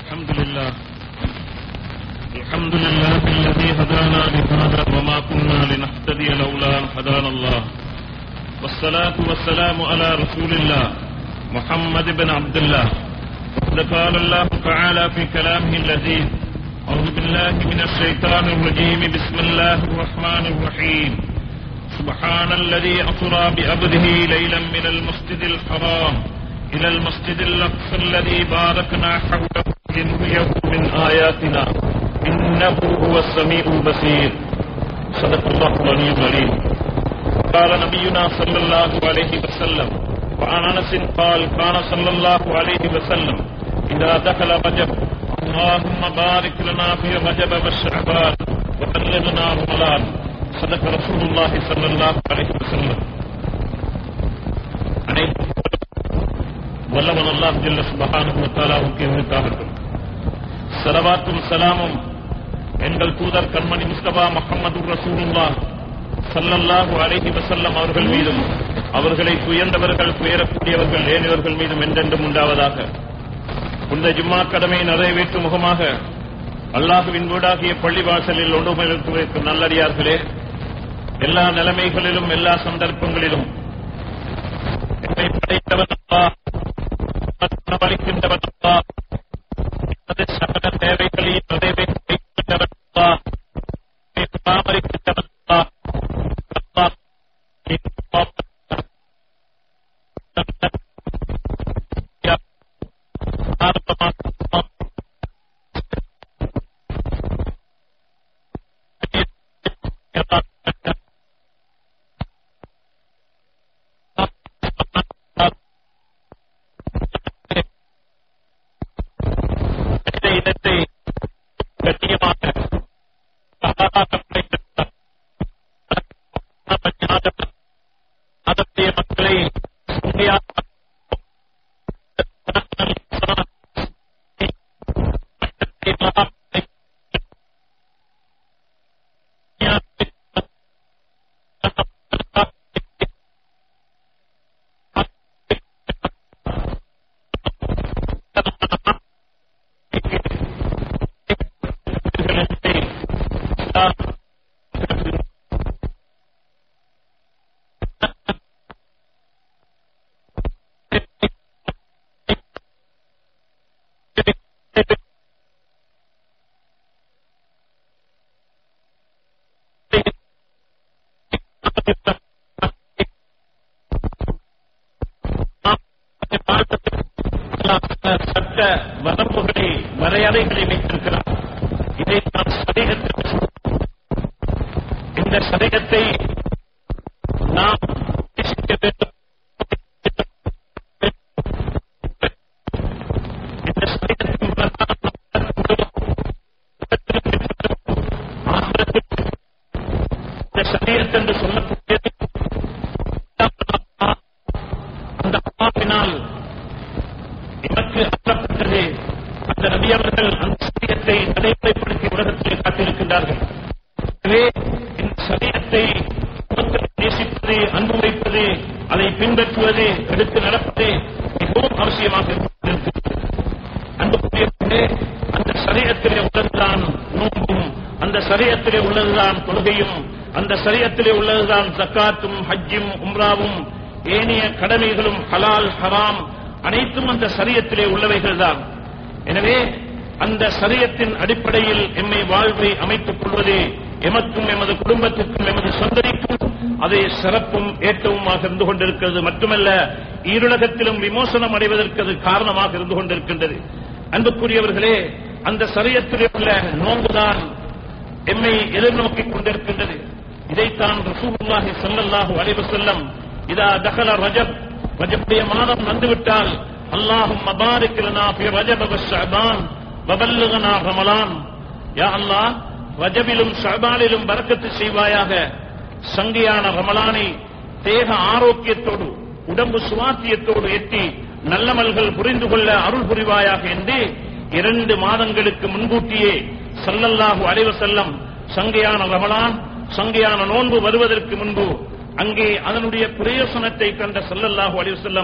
الحمد لله الحمد لله الذي هدانا لهذا وما كنا لنهتدي لولا أن هدانا الله والصلاة والسلام على رسول الله محمد بن عبد الله قد قال الله تعالى في كلامه اللذيذ أعوذ بالله من الشيطان الرجيم بسم الله الرحمن الرحيم سبحان الذي أسرى بعبده ليلا من المسجد الحرام إلى المسجد الأقصى الذي باركنا حوله لنريه من آياتنا إنه هو السميع البصير صدق الله العلي العليم قال نبينا صلى الله عليه وسلم وعن أنس قال كان صلى الله عليه وسلم إذا دخل رجب اللهم بارك لنا في رجب والشعبان وبلغنا رمضان صدق رسول الله صلى الله عليه وسلم அனைத்து வல்லவன் அல்லாஹ் ஜல்ல சுபஹானஹு வ தஆலாவுக்கு உரித்தாகட்டும் ஸலவாத்தும் ஸலாமும் எங்கள் தூதர் கண்மணி முஸ்தபா முஹம்மது ரசூலுல்லாஹ் ஸல்லல்லாஹு அலைஹி வஸல்லம் அவர்கள் மீதும் அவர்களை துயர்ந்தவர்கள் துயரக்கூடியவர்கள் ஏனியவர்கள் மீதும் என்றென்றும் உண்டாவதாக இந்த ஜும்மா கடமை நிறைவேற்றும் முகமாக அல்லாஹுவின் வீடாகிய பள்ளிவாசலில் ஒன்றுமைக்கும் நல்லடியார்களே எல்லா நிலைமைகளிலும் எல்லா சந்தர்ப்பங்களிலும் என்னை படைத்தவன் அல்லாஹ் பரிக்கின்றவன் அல்லாஹ் எனது சகல தேவைகளையும் நிறைவேற்றின்றவன் அல்லாஹ் என்னை பராமரிக்கின்றவன் அல்லாஹ் அல்லாஹ் இந்த இடத்தை கண்ணியமாக அதற்குரிய மக்களை உண்மையாக சட்ட வரம்புகளை வரையறைகளை வைத்திருக்கிறார் இதை நாம் சதேகத்தில் இந்த சதேகத்தை நாம் நேசிக்க வேண்டும் இந்த சதேகத்தின் மூலம்தான் இந்த சதேகத்தை என்று சொல்லக்கூடியது அந்த அம்மாவினால் எமக்கு அறப்பட்டது அந்த நபி அவர்கள் அந்த சரியத்தை நடைமுறைப்படுத்தி உலகத்தில் காட்டியிருக்கின்றார்கள் எனவே இந்த சரியத்தை மக்கள் நேசிப்பது அன்பு வைப்பது அதை பின்பற்றுவது எடுத்து நடப்பது மிகவும் அவசியமாக இருக்கிறது அன்புக்குரியவர்களே அந்த சரியத்திலே உள்ளதுதான் நோன்பும் அந்த சரியத்திலே உள்ளதுதான் தொழுகையும் அந்த சரியத்திலே உள்ளதுதான் ஜக்காத்தும் ஹஜ்ஜும் உம்ராவும் ஏனைய கடமைகளும் ஹலால் ஹராம் அனைத்தும் அந்த சரியத்திலே உள்ளவைகள் தான் எனவே அந்த சரியத்தின் அடிப்படையில் எம்மை வாழ்வை அமைத்துக் கொள்வது எமக்கும் எமது குடும்பத்திற்கும் எமது சொந்தரிக்கும் அதை சிறப்பும் ஏற்றவுமாக இருந்து கொண்டிருக்கிறது மட்டுமல்ல ஈருலகத்திலும் விமோசனம் அடைவதற்கு அது காரணமாக இருந்து கொண்டிருக்கின்றது அன்புக்குரியவர்களே அந்த சரியத்திலே உள்ள நோன்புதான் எம்மை எதிர்நோக்கிக் கொண்டிருக்கின்றது இதைத்தான் ரசூலுல்லாஹி ஸல்லல்லாஹு அலைஹி வஸல்லம் இதா தகல ரஜப் ரஜபுடைய மாதம் வந்துவிட்டால் அல்லாஹும் மபாரிக் லனா ஃபி ரஜப வஷ்ஷஅபான் வபல்லிகனா ரமலான் யா அல்லாஹ் ரஜபிலும் ஷஅபானிலும் பரக்கத்து செய்வாயாக சங்கியான ரமலானை தேக ஆரோக்கியத்தோடு உடம்பு சுவாத்தியத்தோடு எட்டி நல்லமல்கள் புரிந்து கொள்ள அருள் புரிவாயாக என்று இரண்டு மாதங்களுக்கு முன்கூட்டியே சல்லல்லாஹு அலைவ செல்லம் சங்கையான ரமலான் சங்கையான நோன்பு வருவதற்கு முன்பு அங்கே அதனுடைய பிரயோசனத்தை கண்ட ஸல்லல்லாஹு அலைஹி வஸல்லம்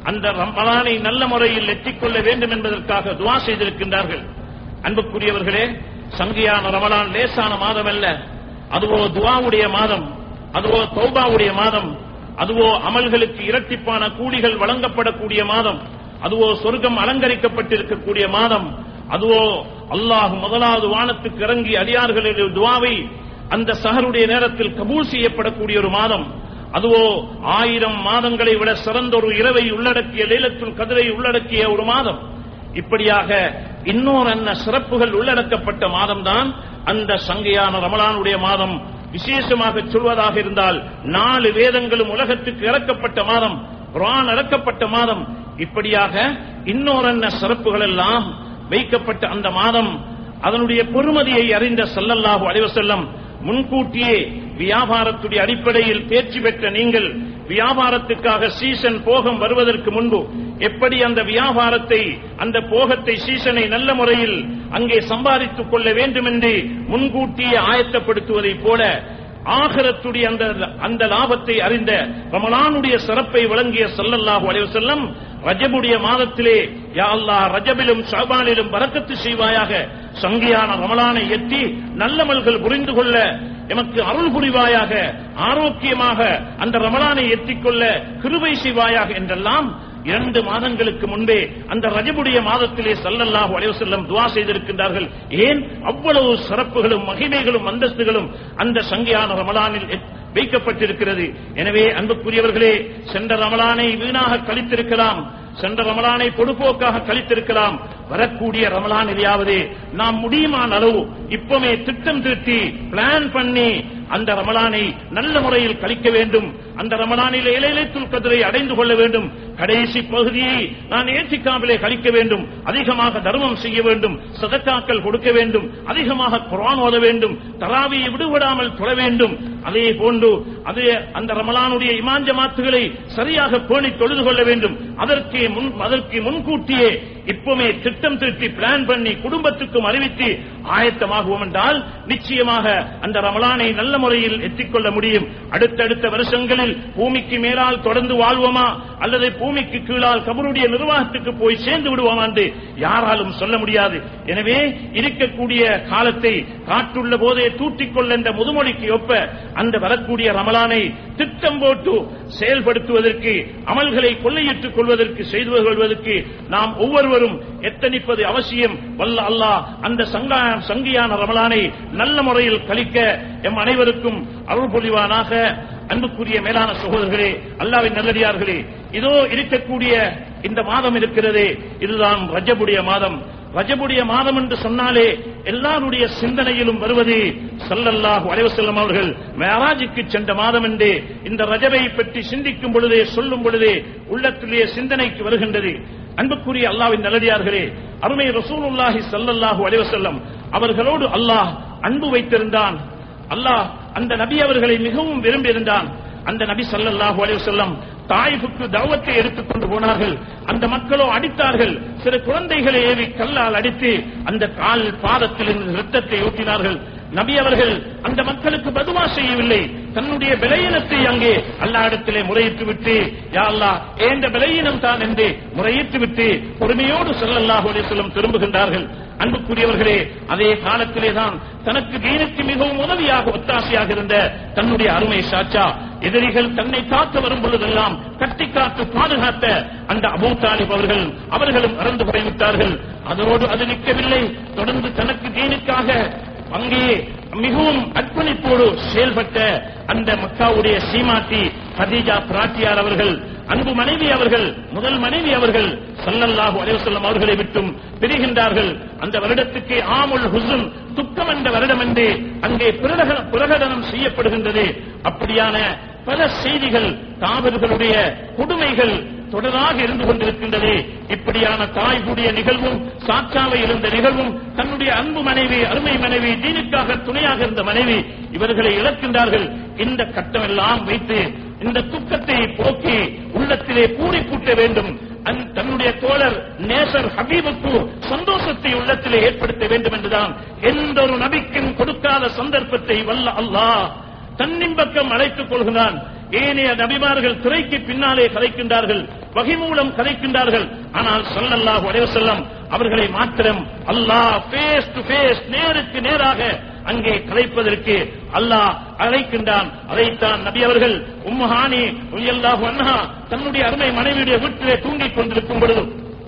அந்த ரமலானை நல்ல முறையில் எட்டிக்கொள்ள வேண்டும் என்பதற்காக துவா செய்திருக்கின்றார்கள் அன்புக்குரியவர்களே சங்கியான ரமலான் லேசான மாதம் அல்ல அதுவோ துவாவுடைய மாதம் அதுவோ தௌபாவுடைய மாதம் அதுவோ அமல்களுக்கு இரட்டிப்பான கூலிகள் வழங்கப்படக்கூடிய மாதம் அதுவோ சொர்க்கம் அலங்கரிக்கப்பட்டிருக்கக்கூடிய மாதம் அதுவோ அல்லாஹ் முதலாவது வானத்துக்கு இறங்கி அடியார்களுடைய துவாவை அந்த சஹருடைய நேரத்தில் கபூல் செய்யப்படக்கூடிய ஒரு மாதம் அதுவோ ஆயிரம் மாதங்களை விட சிறந்த ஒரு இரவை உள்ளடக்கிய லைலத்துல் கதிரை உள்ளடக்கிய ஒரு மாதம் இப்படியாக இன்னொரு என்ன சிறப்புகள் உள்ளடக்கப்பட்ட மாதம்தான் அந்த சங்கையான ரமலானுடைய மாதம் விசேஷமாக சொல்வதாக இருந்தால் நாலு வேதங்களும் உலகத்துக்கு இறக்கப்பட்ட மாதம் குரான் இறக்கப்பட்ட மாதம் இப்படியாக இன்னொரு என்ன சிறப்புகள் எல்லாம் வைக்கப்பட்ட அந்த மாதம் அதனுடைய பொறுமதியை அறிந்த ஸல்லல்லாஹு அலைஹி வஸல்லம் முன்கூட்டியே வியாபாரத்துடைய அடிப்படையில் தேர்ச்சி பெற்ற நீங்கள் வியாபாரத்துக்காக சீசன் போகம் வருவதற்கு முன்பு எப்படி அந்த வியாபாரத்தை அந்த போகத்தை சீசனை நல்ல முறையில் அங்கே சம்பாதித்துக் கொள்ள வேண்டும் என்று முன்கூட்டியே ஆயத்தப்படுத்துவதைப் போல ஆகரத்துடைய அந்த அந்த லாபத்தை அறிந்த ரமலானுடைய சிறப்பை வழங்கிய ஸல்லல்லாஹு அலைஹி வஸல்லம் ரஜபுடைய மாதத்திலே யா அல்லாஹ் ரஜபிலும் ஷாபானிலும் பரக்கத்து செய்வாயாக சங்கியான ரமலானை எட்டி நல்லமல்கள் புரிந்து கொள்ள எமக்கு அருள் புரிவாயாக ஆரோக்கியமாக அந்த ரமலானை எத்திக்கொள்ள கிருபை செய்வாயாக என்றெல்லாம் இரண்டு மாதங்களுக்கு முன்பே அந்த ரஜபுடைய மாதத்திலே சல்லல்லாஹு அலைஹி வஸல்லம் துஆ செய்திருக்கின்றார்கள் ஏன் அவ்வளவு சிறப்புகளும் மகிமைகளும் அந்தஸ்துகளும் அந்த சங்கியான ரமலானில் எத்- வைக்கப்பட்டிருக்கிறது எனவே அன்புக்குரியவர்களே சென்ற ரமலானை வீணாக கழித்திருக்கலாம் சென்ற ரமலானை பொடுபோக்காக கழித்திருக்கலாம் வரக்கூடிய ரமலானிலேயாவது நாம் முடியுமான அளவு இப்பமே திட்டம் தீட்டி பிளான் பண்ணி அந்த ரமலானை நல்ல முறையில் கழிக்க வேண்டும் அந்த ரமலானில் இலையிலைத்துல் கதிரை அடைந்து கொள்ள வேண்டும் கடைசி பகுதியை நான் ஏற்றிக்காமலே கழிக்க வேண்டும் அதிகமாக தர்மம் செய்ய வேண்டும் சதக்காக்கள் கொடுக்க வேண்டும் அதிகமாக குர்ஆன் ஓத வேண்டும் தராவியை விடுபடாமல் தொழ வேண்டும் அதே போன்று அது அந்த ரமலானுடைய இமான் ஜமாத்துகளை சரியாக பேணி தொழுது கொள்ள வேண்டும் அதற்கு முன் அதற்கு முன்கூட்டியே இப்பவுமே திட்டம் தீட்டி பிளான் பண்ணி குடும்பத்துக்கும் அறிவித்து ஆயத்தமாகுவோம் என்றால் நிச்சயமாக அந்த ரமலானை நல்ல முறையில் எத்திக்கொள்ள முடியும் அடுத்தடுத்த வருஷங்களில் பூமிக்கு மேலால் தொடர்ந்து வாழ்வோமா அல்லது பூமிக்கு கீழால் கபருடைய நிர்வாகத்துக்கு போய் சேர்ந்து விடுவோமா என்று யாராலும் சொல்ல முடியாது எனவே இருக்கக்கூடிய காலத்தை காற்றுள்ள போதே தூட்டிக்கொள்ள என்ற முதுமொழிக்கு ஒப்ப அந்த வரக்கூடிய ரமலானை திட்டம் போட்டு செயல்படுத்துவதற்கு அமல்களை கொள்ளையிட்டுக் கொள்வதற்கு செய்து கொள்வதற்கு நாம் ஒவ்வொருவரும் எத்தனிப்பது அவசியம் வல்ல அல்லாஹ் அந்த சங்கா- சங்கியான ரமலானை நல்ல முறையில் கழிக்க எம் அனைவருக்கும் அருள் பொழிவானாக அன்புக்குரிய மேலான சகோதரர்களே அல்லாவின் நல்லடியார்களே இதோ இருக்கக்கூடிய இந்த மாதம் இருக்கிறதே இதுதான் ரஜபுடைய மாதம் ரஜபுடைய மாதம் என்று சொன்னாலே எல்லாருடைய சிந்தனையிலும் வருவது ஸல்லல்லாஹு அலைஹி வஸல்லம் அவர்கள் மேராஜுக்கு சென்ற மாதம் என்று இந்த ரஜபை பற்றி சிந்திக்கும் பொழுதே சொல்லும் பொழுதே உள்ளத்திலே சிந்தனைக்கு வருகின்றது அன்புக்குரிய அல்லாவின் நல்லடியார்களே அருமை ரசூலுல்லாஹி ஸல்லல்லாஹு அலைஹி வஸல்லம் அவர்களோடு அல்லாஹ் அன்பு வைத்திருந்தான் அல்லாஹ் அந்த நபி அவர்களை மிகவும் விரும்பியிருந்தான் அந்த நபி ஸல்லல்லாஹு அலைஹி வஸல்லம் தாயிஃபுக்கு தவத்தை எடுத்துக்கொண்டு போனார்கள் அந்த மக்களோ அடித்தார்கள் சில குழந்தைகளை ஏவி கல்லால் அடித்து அந்த கால் பாதத்தில் இருந்து ரத்தத்தை ஊற்றினார்கள் நபி அவர்கள் அந்த மக்களுக்கு பதுவா செய்யவில்லை தன்னுடைய விலையினத்தை அங்கே அல்லாஹ்விடத்திலே முறையிட்டு விட்டு யா அல்லாஹ் ஏந்த விலையினம் தான் என்று முறையிட்டு விட்டு பொறுமையோடு ஸல்லல்லாஹு அலைஹி வஸல்லம் திரும்புகின்றார்கள் அன்புக்குரியவர்களே அதே காலத்திலே தான் தனக்கு தீனுக்கு மிகவும் உதவியாக ஒத்தாசையாக இருந்த தன்னுடைய அருமை சாச்சா எதிரிகள் தன்னை காக்க வரும் பொழுதெல்லாம் கட்டி காத்து பாதுகாத்த அந்த அபூ தாலிப் அவர்கள் அவர்களும் இறந்து போய்விட்டார்கள் அதோடு அது நிற்கவில்லை தொடர்ந்து தனக்கு தீனுக்காக அங்கே மிகவும் அர்ப்பணிப்போடு செயல்பட்ட அந்த மக்காவுடைய சீமாட்டி கதீஜா பிராட்டியார் அவர்கள் அன்பு மனைவி அவர்கள் முதல் மனைவி அவர்கள் ஸல்லல்லாஹு அலைஹி வஸல்லம் அவர்களை விட்டும் பிரிகின்றார்கள் அந்த வருடத்துக்கு ஆமுல் ஹுஸ்ன் துக்கம் என்ற வருடம் என்று அங்கே பிரகடன- பிரகடனம் செய்யப்படுகின்றது அப்படியான பல செய்திகள் தாவர்களுடைய கொடுமைகள் தொடராக இருந்து கொண்டிருக்கின்றது இப்படியான தாய்குடைய நிகழ்வும் சாட்சாவை இருந்த நிகழ்வும் தன்னுடைய அன்பு மனைவி அருமை மனைவி தீனுக்காக துணையாக இருந்த மனைவி இவர்களை இழக்கின்றார்கள் இந்த கட்டமெல்லாம் வைத்து இந்த துக்கத்தை போக்கி உள்ளத்திலே பூரி பூட்ட வேண்டும் அந்- தன்னுடைய தோழர் நேசர் ஹபீபுக்கு சந்தோஷத்தை உள்ளத்திலே ஏற்படுத்த வேண்டும் என்றுதான் எந்த ஒரு நபிக்கும் கொடுக்காத சந்தர்ப்பத்தை வல்ல அல்லாஹ் தன்னின் பக்கம் அழைத்துக் கொள்கிறான் ஏனைய நபிமார்கள் திரைக்கு பின்னாலே கலைக்கின்றார்கள் வகை மூலம் கதைக்கின்றார்கள் ஆனால் ஸல்லல்லாஹு அலைஹி வஸல்லம் அவர்களை மாத்திரம் அல்லாஹ் ஃபேஸ் டு ஃபேஸ் நேருக்கு நேராக அங்கே கலைப்பதற்கு அல்லாஹ் அழைக்கின்றான் அதைத்தான் நபி அவர்கள் உம்மஹானி ரலியல்லாஹு அன்ஹா தன்னுடைய அருமை மனைவியுடைய வீட்டிலே தூங்கிக் கொண்டிருக்கும் பொழுது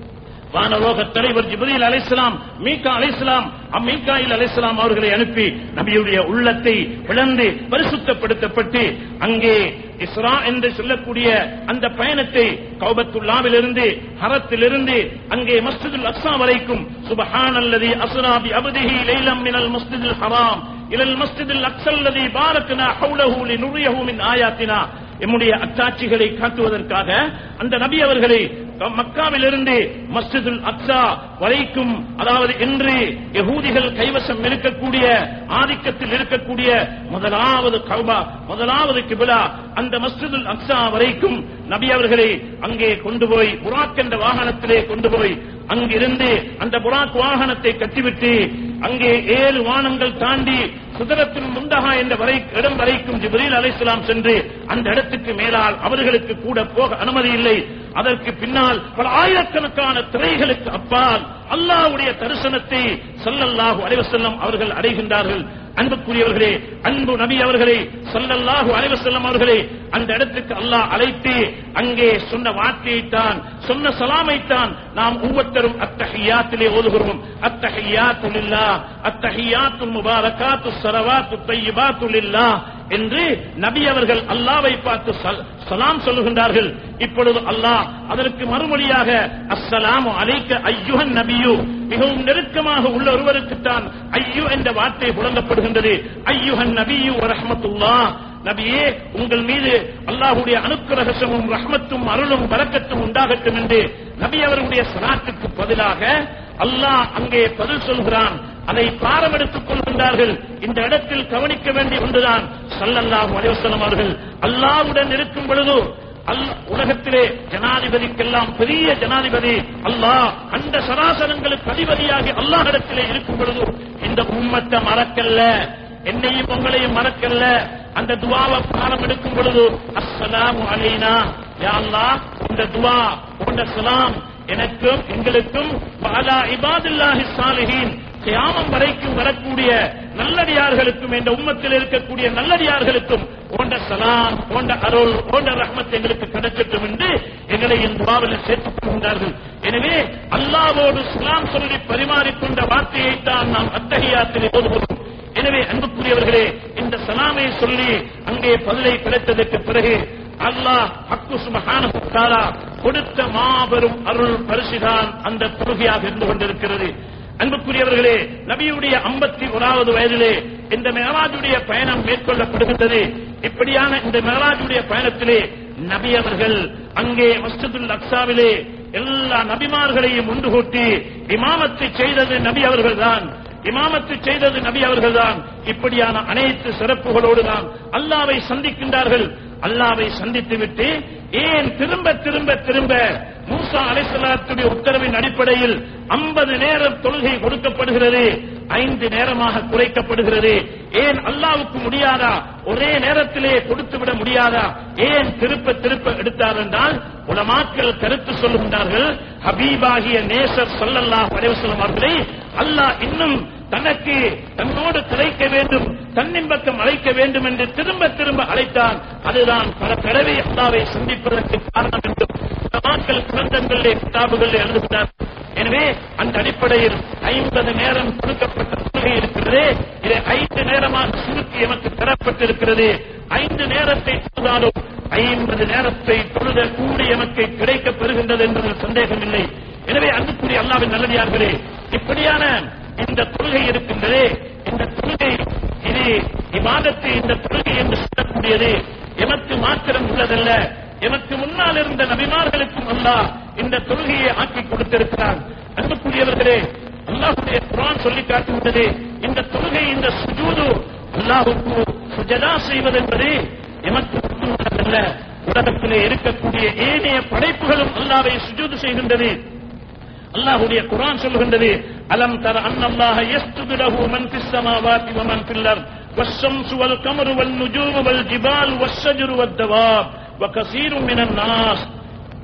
வானலோக தலைவர் ஜிப்ரீல் அலைஹிஸ்ஸலாம் மீகா அலைஹிஸ்ஸலாம் அம்மீகாயில் அலைஹிஸ்ஸலாம் அவர்களை அனுப்பி நபியுடைய உள்ளத்தை பிளந்து பரிசுத்தப்படுத்தப்பட்டு அங்கே இஸ்ரா என்று சொல்லக்கூடிய அந்த பயணத்தை கௌபத்துல்லாவிலிருந்து ஹரத்திலிருந்து அங்கே மஸ்ஜிதுல் அக்ஸா வரைக்கும் சுபஹானல்லதி அஸ்ரா பி அப்திஹி லைலம் மினல் மஸ்ஜிதுல் ஹராம் இலல் மஸ்ஜிதுல் அக்ஸல்லதி பாரக்னா ஹவுலஹு லினுரியஹு மின் ஆயாத்தினா எம்முடைய அத்தாட்சிகளை காட்டுவதற்காக அந்த நபி அவர்களை மக்காவிலிருந்து மஸ்ஜிதுல் அக்ஸா வரைக்கும் அதாவது இன்று யகூதிகள் கைவசம் இருக்கக்கூடிய ஆதிக்கத்தில் இருக்கக்கூடிய முதலாவது கௌபா முதலாவது கிபிலா அந்த மஸ்ஜிதுல் அக்ஸா வரைக்கும் நபி அவர்களை அங்கே கொண்டு போய் புராக் என்ற வாகனத்திலே கொண்டு போய் அங்கிருந்து அந்த புராக் வாகனத்தை கட்டிவிட்டு அங்கே ஏழு வானங்கள் தாண்டி சுதரத்தின் முந்தகா என்ற வரை இடம் வரைக்கும் ஜிப்ரீல் அலைஹிஸ்ஸலாம் சென்று அந்த இடத்துக்கு மேலால் அவர்களுக்கு கூட போக அனுமதி இல்லை அதற்கு பின்னால் பல ஆயிரக்கணக்கான திரைகளுக்கு அப்பால் அல்லாஹ்வுடைய தரிசனத்தை ஸல்லல்லாஹு அலைஹி வஸல்லம் அவர்கள் அடைகின்றார்கள் அன்புக்குரியவர்களே அன்பு நபி அவர்களே ஸல்லல்லாஹு அலைஹி வஸல்லம் அவர்களே அந்த இடத்துக்கு அல்லாஹ் அழைத்து அங்கே சொன்ன வார்த்தையைத்தான் சொன்ன சலாமைத்தான் நாம் ஒவ்வொருத்தரும் அத்தஹியாத்திலே ஓதுகிறோம் அத்தஹியாத்து லில்லாஹ் அத்தஹியாத்துல் முபாரகாத்து ஸலவாத்து தய்யிபாத்து லில்லாஹ் என்று நபி அவர்கள் அல்லாவை பார்த்து சல்- சலாம் சொல்லுகின்றார்கள் இப்பொழுது அல்லாஹ் அதற்கு மறுமொழியாக அஸ்ஸலாமு அலைக்க ஐயுஹன் நபியு மிகவும் நெருக்கமாக உள்ள ஒருவருக்குத்தான் ஐயு என்ற வார்த்தை புழங்கப்படுகின்றது ஐயுஹன் நபியு ரஹ்மத்துல்லாஹ் நபியே உங்கள் மீது அல்லாஹ்வுடைய அனுக்கிரகசமும் ரஹ்மத்தும் அருளும் பரக்கத்தும் உண்டாகட்டும் என்று நபி அவர்களுடைய சலாத்துக்கு பதிலாக அல்லாஹ் அங்கே பதில் சொல்கிறான் அதை பாரம் எடுத்துக் கொள்கின்றார்கள் இந்த இடத்தில் கவனிக்க வேண்டிய ஒன்றுதான் ஸல்லல்லாஹு அலைஹி வஸல்லம் அவர்கள் அல்லாஹ்வுடன் இருக்கும் பொழுது அல் உலகத்திலே ஜனாதிபதிக்கெல்லாம் பெரிய ஜனாதிபதி அல்லாஹ் அந்த சராசரங்களுக்கு அதிபதியாகி அல்லாஹிடத்திலே இருக்கும் பொழுது இந்த உம்மத்தை மறக்கல்ல என்னையும் உங்களையும் மறக்கல்ல அந்த துவாவை பாடம் எடுக்கும் பொழுது அஸ்ஸலாமு அலைனா யா அல்லாஹ் இந்த துவா உண்ட சலாம் எனக்கும் எங்களுக்கும் பாலா இபாதுல்லாஹி சாலிஹீன் கியாமம் வரைக்கும் வரக்கூடிய நல்லடியார்களுக்கும் இந்த உம்மத்தில் இருக்கக்கூடிய நல்லடியார்களுக்கும் போன்ற சலாம் போன்ற அருள் போன்ற ரஹ்மத் எங்களுக்கு கிடைக்கட்டும் என்று எங்களை இந்த துவாவில் சேர்த்துக் கொள்கின்றார்கள் எனவே அல்லாவோடு சலாம் சொல்லி பரிமாறிக்கொண்ட வார்த்தையைத்தான் நாம் அத்தகையாத்திலே ஓதுகிறோம் எனவே அன்புக்குரியவர்களே இந்த சலாமை சொல்லி அங்கே பதிலை கிடைத்ததற்கு பிறகு அல்லாஹ் ஹக்கு சுபஹானஹு தஆலா கொடுத்த மாபெரும் அருள் பரிசுதான் அந்த தொழுகையாக இருந்து கொண்டிருக்கிறது அன்புக்குரியவர்களே நபியுடைய ஐம்பத்தி ஓராவது வயதிலே இந்த மெஹராஜுடைய பயணம் மேற்கொள்ளப்படுகின்றது இப்படியான இந்த மெஹராஜுடைய பயணத்திலே நபி அவர்கள் அங்கே மஸ்ஜிதுல் அக்ஸாவிலே எல்லா நபிமார்களையும் ஒன்று கூட்டி இமாமத்தை செய்தது நபி அவர்கள்தான் இமாமத்து செய்தது நபி அவர்கள்தான் இப்படியான அனைத்து சிறப்புகளோடு தான் அல்லாவை சந்திக்கின்றார்கள் அல்லாவை சந்தித்துவிட்டு ஏன் திரும்ப திரும்ப திரும்ப மூசா அலைசலாத்துடைய உத்தரவின் அடிப்படையில் 50 நேரம் தொழுகை கொடுக்கப்படுகிறது ஐந்து நேரமாக குறைக்கப்படுகிறது ஏன் அல்லாவுக்கு முடியாதா ஒரே நேரத்திலே கொடுத்து விட முடியாதா ஏன் திருப்ப திருப்ப எடுத்தார் என்றால் உலமாக்கள் கருத்து சொல்லுகின்றார்கள் ஹபீபாகிய நேசர் ஸல்லல்லாஹு அலைஹி வஸல்லம் அவர்களை அல்லாஹ் இன்னும் தனக்கு தன்னோடு கிடைக்க வேண்டும் தன்னின் பக்கம் அழைக்க வேண்டும் என்று திரும்ப திரும்ப அழைத்தான் அதுதான் பல தடவை அல்லாவை சந்திப்பதற்கு காரணம் என்று உலமாக்கள் கிரந்தங்களிலே கிதாபுகளிலே எழுதுகிறார் எனவே அந்த அடிப்படையில் ஐம்பது நேரம் கொடுக்கப்பட்ட தொழுகை இருக்கிறது இதை ஐந்து நேரமாக சுருக்கி எமக்கு தரப்பட்டிருக்கிறது ஐந்து நேரத்தை தொழுதாலும் ஐம்பது நேரத்தை தொழுத கூடி எமக்கு கிடைக்கப் பெறுகின்றது என்பதில் சந்தேகமில்லை எனவே அன்புக்குரிய அல்லாவின் நல்லடியார்களே இப்படியான இந்த தொழுகை இருக்கின்றதே இந்த தொழுகை இது இவாதத்தை இந்த தொழுகை என்று சொல்லக்கூடியது எமக்கு மாத்திரம் உள்ளதல்ல எமக்கு முன்னால் இருந்த நபிமார்களுக்கும் அல்லாஹ் இந்த தொழுகையை ஆக்கி கொடுத்திருக்கிறான் அன்புக்குரியவர்களே அல்லாஹுடைய குரான் சொல்லி காட்டுகின்றது இந்த தொழுகை இந்த சுஜூது அல்லாஹுக்கு சுஜதா செய்வது என்பது எமக்கு மட்டுமல்ல உலகத்திலே இருக்கக்கூடிய ஏனைய படைப்புகளும் அல்லாவை சுஜூது செய்கின்றது அல்லாஹ்வுடைய குர்ஆன் சொல்கின்றது அலம் தர அன்னல்லாஹ யஸ்துது லஹு மன் ஃபிஸ் ஸமாவாதி வ மன் ஃபில் அர்த் والشمس والقمر والنجوم والجبال والشجر والدواب وكثير من الناس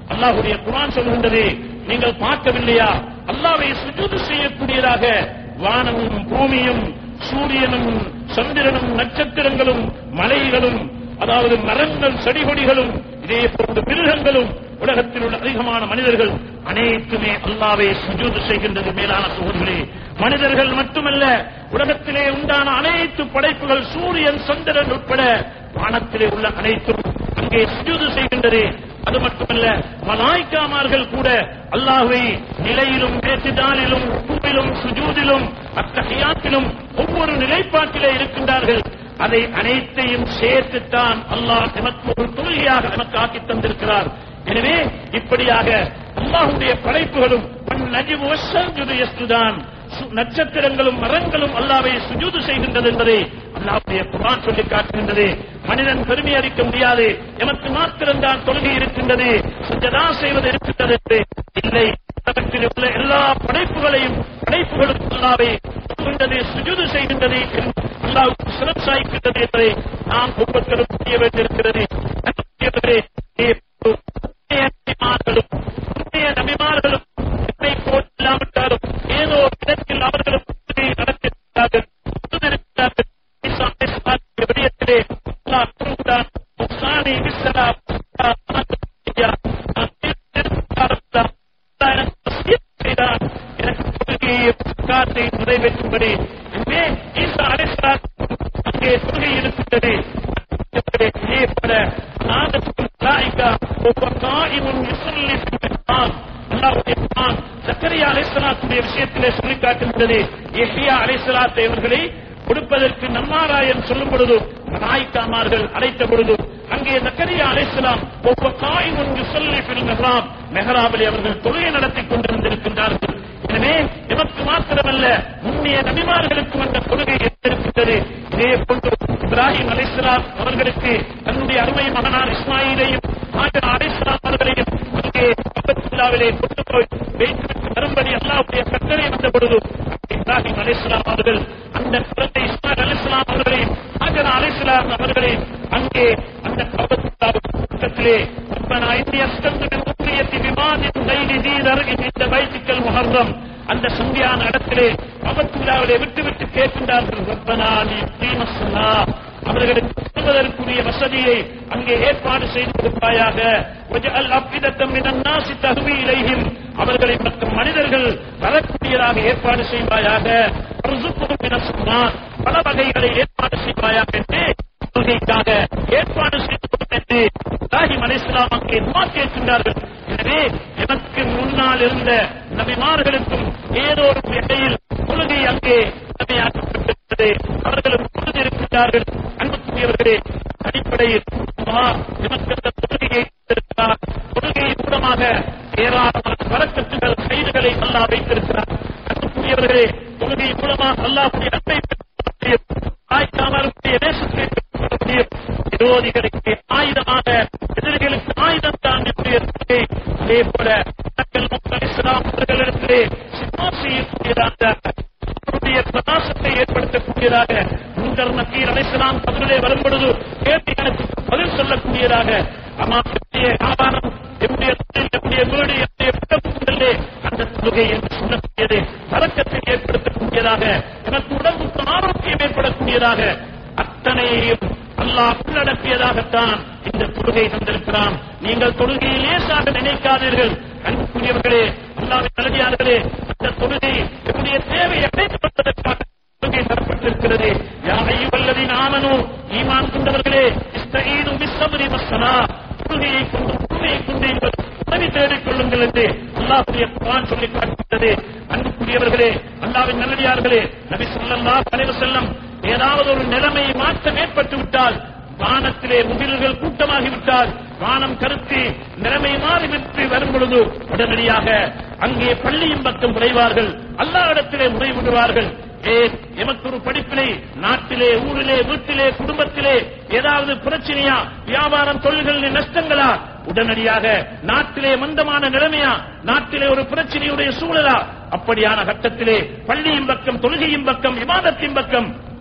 அல்லாஹ்வுடைய குர்ஆன் சொல்கின்றது நீங்கள் பார்க்கவில்லையா அல்லாஹ்வை சுஜூது செய்யக்கூடியதாக வானமும் பூமியும் சூரியனும் சந்திரனும் நட்சத்திரங்களும் மலைகளும் அதாவது மரங்கள் செடிகொடிகளும் இதே போன்று மிருகங்களும் உலகத்தில் உள்ள அதிகமான மனிதர்கள் அனைத்துமே அல்லாவை சுஜூது செய்கின்றது மேலான சோர்களே மனிதர்கள் மட்டுமல்ல உலகத்திலே உண்டான அனைத்து படைப்புகள் சூரியன் சந்திரன் உட்பட வானத்திலே உள்ள அனைத்தும் அங்கே சுஜூது செய்கின்றது அது மட்டுமல்ல மலாய்க்காமார்கள் கூட அல்லாஹ்வை நிலையிலும் பேச்சுதாலிலும் பூவிலும் சுஜூதிலும் அத்தகையாத்திலும் ஒவ்வொரு நிலைப்பாட்டிலே இருக்கின்றார்கள் அதை அனைத்தையும் சேர்த்துத்தான் அல்லாஹ் நமக்கு ஒரு தொழுகையாக நமக்கு ஆக்கி தந்திருக்கிறார் எனவே இப்படியாக அல்லாஹுடைய படைப்புகளும் நஜிபு வசல்ஜுது யஸ்துதான் சு- நட்சத்திரங்களும் மரங்களும் அல்லாவை சுஜூது செய்கின்றது என்பதை அல்லாஹ்வுடைய குர்ஆன் சொல்லி காட்டுகின்றது மனிதன் பெருமை அளிக்க முடியாது எமக்கு மாத்திரம்தான் தொழுகை இருக்கின்றது சுஜதா செய்வது இருக்கின்றது என்று இல்லை உலகத்தில் உள்ள எல்லா படைப்புகளையும் படைப்புகளும் அல்லாவை தொழுகின்றது சுஜூது செய்கின்றது என்று அல்லாஹ்வுக்கு சிரம் சாய்க்கின்றது என்பதை நாம் ஒவ்வொருத்தரும் புரிய வேண்டியிருக்கிறது அன்புக்குரியவர்களே, இதே நபிமார்களும் முந்தைய நபிமார்களும் என்னை போல் இல்லாவிட்டாலும் ஏதோ ஒரு இடத்தில் அவர்களும் உறுதியை நடத்திருக்கிறார்கள் உறுதியிருக்கிறார்கள் ஈசா அலைஹிஸ்ஸலாத்துடைய விடயத்திலே அல்லாஹ் கூறுகிறான் முசானி பிஸ்ஸலா நான் தீர்த்திருக்கிறார் அல்லாஹ் எனக்கு வசியத் செய்தான் எனக்கு கொள்கையை காத்தை நிறைவேற்றும்படி எனவே ஈசா அலைஹிஸ்ஸலாம் அங்கே கொள்கை இருக்கின்றது இதே போல நாதத்துல் மலாயிகா ஒவ்வொரு காயிமும் யுஸல்லி ஃபில் மிஹ்ராப் அல்லாஹ்வுடைய குர்ஆன் ஜக்கரியா அலைஹிஸ்ஸலாத்துடைய விஷயத்திலே சொல்லி காட்டுகின்றது யஹ்யா அலைஹிஸ்ஸலாத்தை அவர்களை கொடுப்பதற்கு நம்மாராயன் சொல்லும் பொழுது மலாய்க்காமார்கள் அழைத்த பொழுது அங்கே ஜக்கரியா அலைஹிஸ்ஸலாம் ஒவ்வொரு காயிமும் யுஸல்லி ஃபில் மிஹ்ராப் மெஹராபிலே அவர்கள் தொழுகை நடத்திக் கொண்டிருந்திருக்கின்றார்கள் எனவே எமக்கு மாத்திரமல்ல முன்னைய நபிமார்களுக்கும் அந்த கொள்கை இருக்கின்றது இதே போன்று இப்ராஹிம் அலைஹிஸ்ஸலாம் அவர்களுக்கு தன்னுடைய அருமை மகனார் இஸ்மாயிலையும் ஹாஜர் அலைஹிஸ்ஸலாம் அவர்களையும் அங்கே கபத்துல்லாவிலே கொண்டு போய் வைத்துவிட்டு வரும்படி அல்லாஹ்வுடைய கட்டளை வந்த பொழுது இப்ராஹிம் அலைஹிஸ்ஸலாம் அவர்கள் அந்த குழந்தை இஸ்மாயில் அலைஹிஸ்ஸலாம் அவர்களையும் ஹாஜர் அலைஹிஸ்ஸலாம் அவர்களையும் அங்கே அந்த கபத்துல்லாவுக்கு பக்கத்திலே ربنا إني أسكنت من ذريتي بواد غير ذي ذرع عند بيتك المحرم அந்த சந்தியான இடத்திலே அபத்துல்லாவிலே விட்டு விட்டு கேட்கின்றார்கள் ரப்பனா நீ தீமசனா அவர்களுக்கு சொல்வதற்குரிய வசதியை அங்கே ஏற்பாடு செய்து கொடுப்பாயாக وَجَعَلْ أَفْئِدَةً مِنَ النَّاسِ تَهْوِي إِلَيْهِمْ அவர்களை மற்ற மனிதர்கள் வரக்கூடியதாக ஏற்பாடு செய்வாயாக وَارْزُقْهُم مِنَ الثَّمَرَاتِ பல வகைகளை ஏற்பாடு செய்வாயாக என்று தொழுகைக்காக ஏற்பாடு செய்து கொடும் என்று இப்ராஹிம் அலைஹிஸ்ஸலாம் அங்கே துஆ கேட்கின்றார்கள் எனவே எனக்கு முன்னால் இருந்த நபிமார்களுக்கும் ஏதோ ஒரு இடையில் தொழுகை அங்கே கடமையாக்கப்பட்டிருக்கிறது அவர்களும் தொழுதிருக்கிறார்கள் அன்புக்குரியவர்களே அடிப்படையில் அல்லாஹ் நமக்கு அந்த தொழுகையை கொடுத்திருக்கிறார் தொழுகையின் மூலமாக ஏராளமான வரக்கத்துகள் கைதுகளை அல்லாஹ் வைத்திருக்கிறார் அன்புக்குரியவர்களே தொழுகை மூலமாக அல்லாஹ்வுடைய அன்பை பெற்றுக் முடியும் ஆய்க்காமலுடைய தேசத்தை பெற்றுக் முடியும் விரோதிகளுக்கு ஆயுதமாக எதிரிகளுக்கு ஆயுதம் தான் என்னுடைய தொழுகை அதே போல மக்கள் மக்கள் இஸ்லாம் அவர்களிடத்திலே சிமா செய்யக்கூடியதாக அவருடைய பிரகாசத்தை ஏற்படுத்தக்கூடியதாக முன்கர் நக்கீர் அலைசலாம் பதிலே வரும் பொழுது கேட்டு எனக்கு பதில் சொல்லக்கூடியதாக அம்மா என்னுடைய ஆதாரம் என்னுடைய தொழில் என்னுடைய வீடு என்னுடைய குடும்பத்திலே அந்த தொழுகை என்று சொல்லக்கூடியது பறக்கத்தை ஏற்படுத்தக்கூடியதாக எனக்கு உடம்புக்கு ஆரோக்கியம் ஏற்படக்கூடியதாக அத்தனையையும் அல்லாஹ் உள்ளடக்கியதாகத்தான் இந்த தொழுகை தந்திருக்கிறான் நீங்கள் தொழுகையை லேசாக நினைக்காதீர்கள் அன்புக்குரியவர்களே அல்லாவின் நல்லடியார்களே அந்த தொழுகை என்னுடைய தேவையை அடைத்துக் கொள்வதற்காக தொழுகை தரப்பட்டிருக்கிறது யாரை வல்லதி நாமனோ ஈமான் கொண்டவர்களே இஸ்தஈனு பிஸ்ஸப்ரி வஸ்ஸலா தொழுகையை கொண்டு உண்மையை கொண்டு நீங்கள் உதவி தேடிக் கொள்ளுங்கள் என்று அல்லாஹ்வுடைய குர்ஆன் சொல்லி காட்டுகிறது அன்புக்குரியவர்களே அல்லாவின் நல்லடியார்களே நபி ஸல்லல்லாஹு அலைஹி வஸல்லம் ஏதாவது ஒரு நிலைமை மாற்றம் ஏற்பட்டு விட்டால் வானத்திலே முகில்கள் கூட்டமாகிவிட்டால் வானம் கருத்து நிலைமை மாறிவிட்டு வரும் பொழுது உடனடியாக அங்கே பள்ளியும் பக்கம் விளைவார்கள் அல்லா இடத்திலே முறைவிடுவார்கள் ஏன் எமக்கு ஒரு படிப்பிலே நாட்டிலே ஊரிலே வீட்டிலே குடும்பத்திலே ஏதாவது பிரச்சனையா வியாபாரம் தொழில்களில் நஷ்டங்களா உடனடியாக நாட்டிலே மந்தமான நிலைமையா நாட்டிலே ஒரு பிரச்சனையுடைய சூழலா அப்படியான கட்டத்திலே பள்ளியின் பக்கம் தொழுகையின் பக்கம் விவாதத்தின் பக்கம்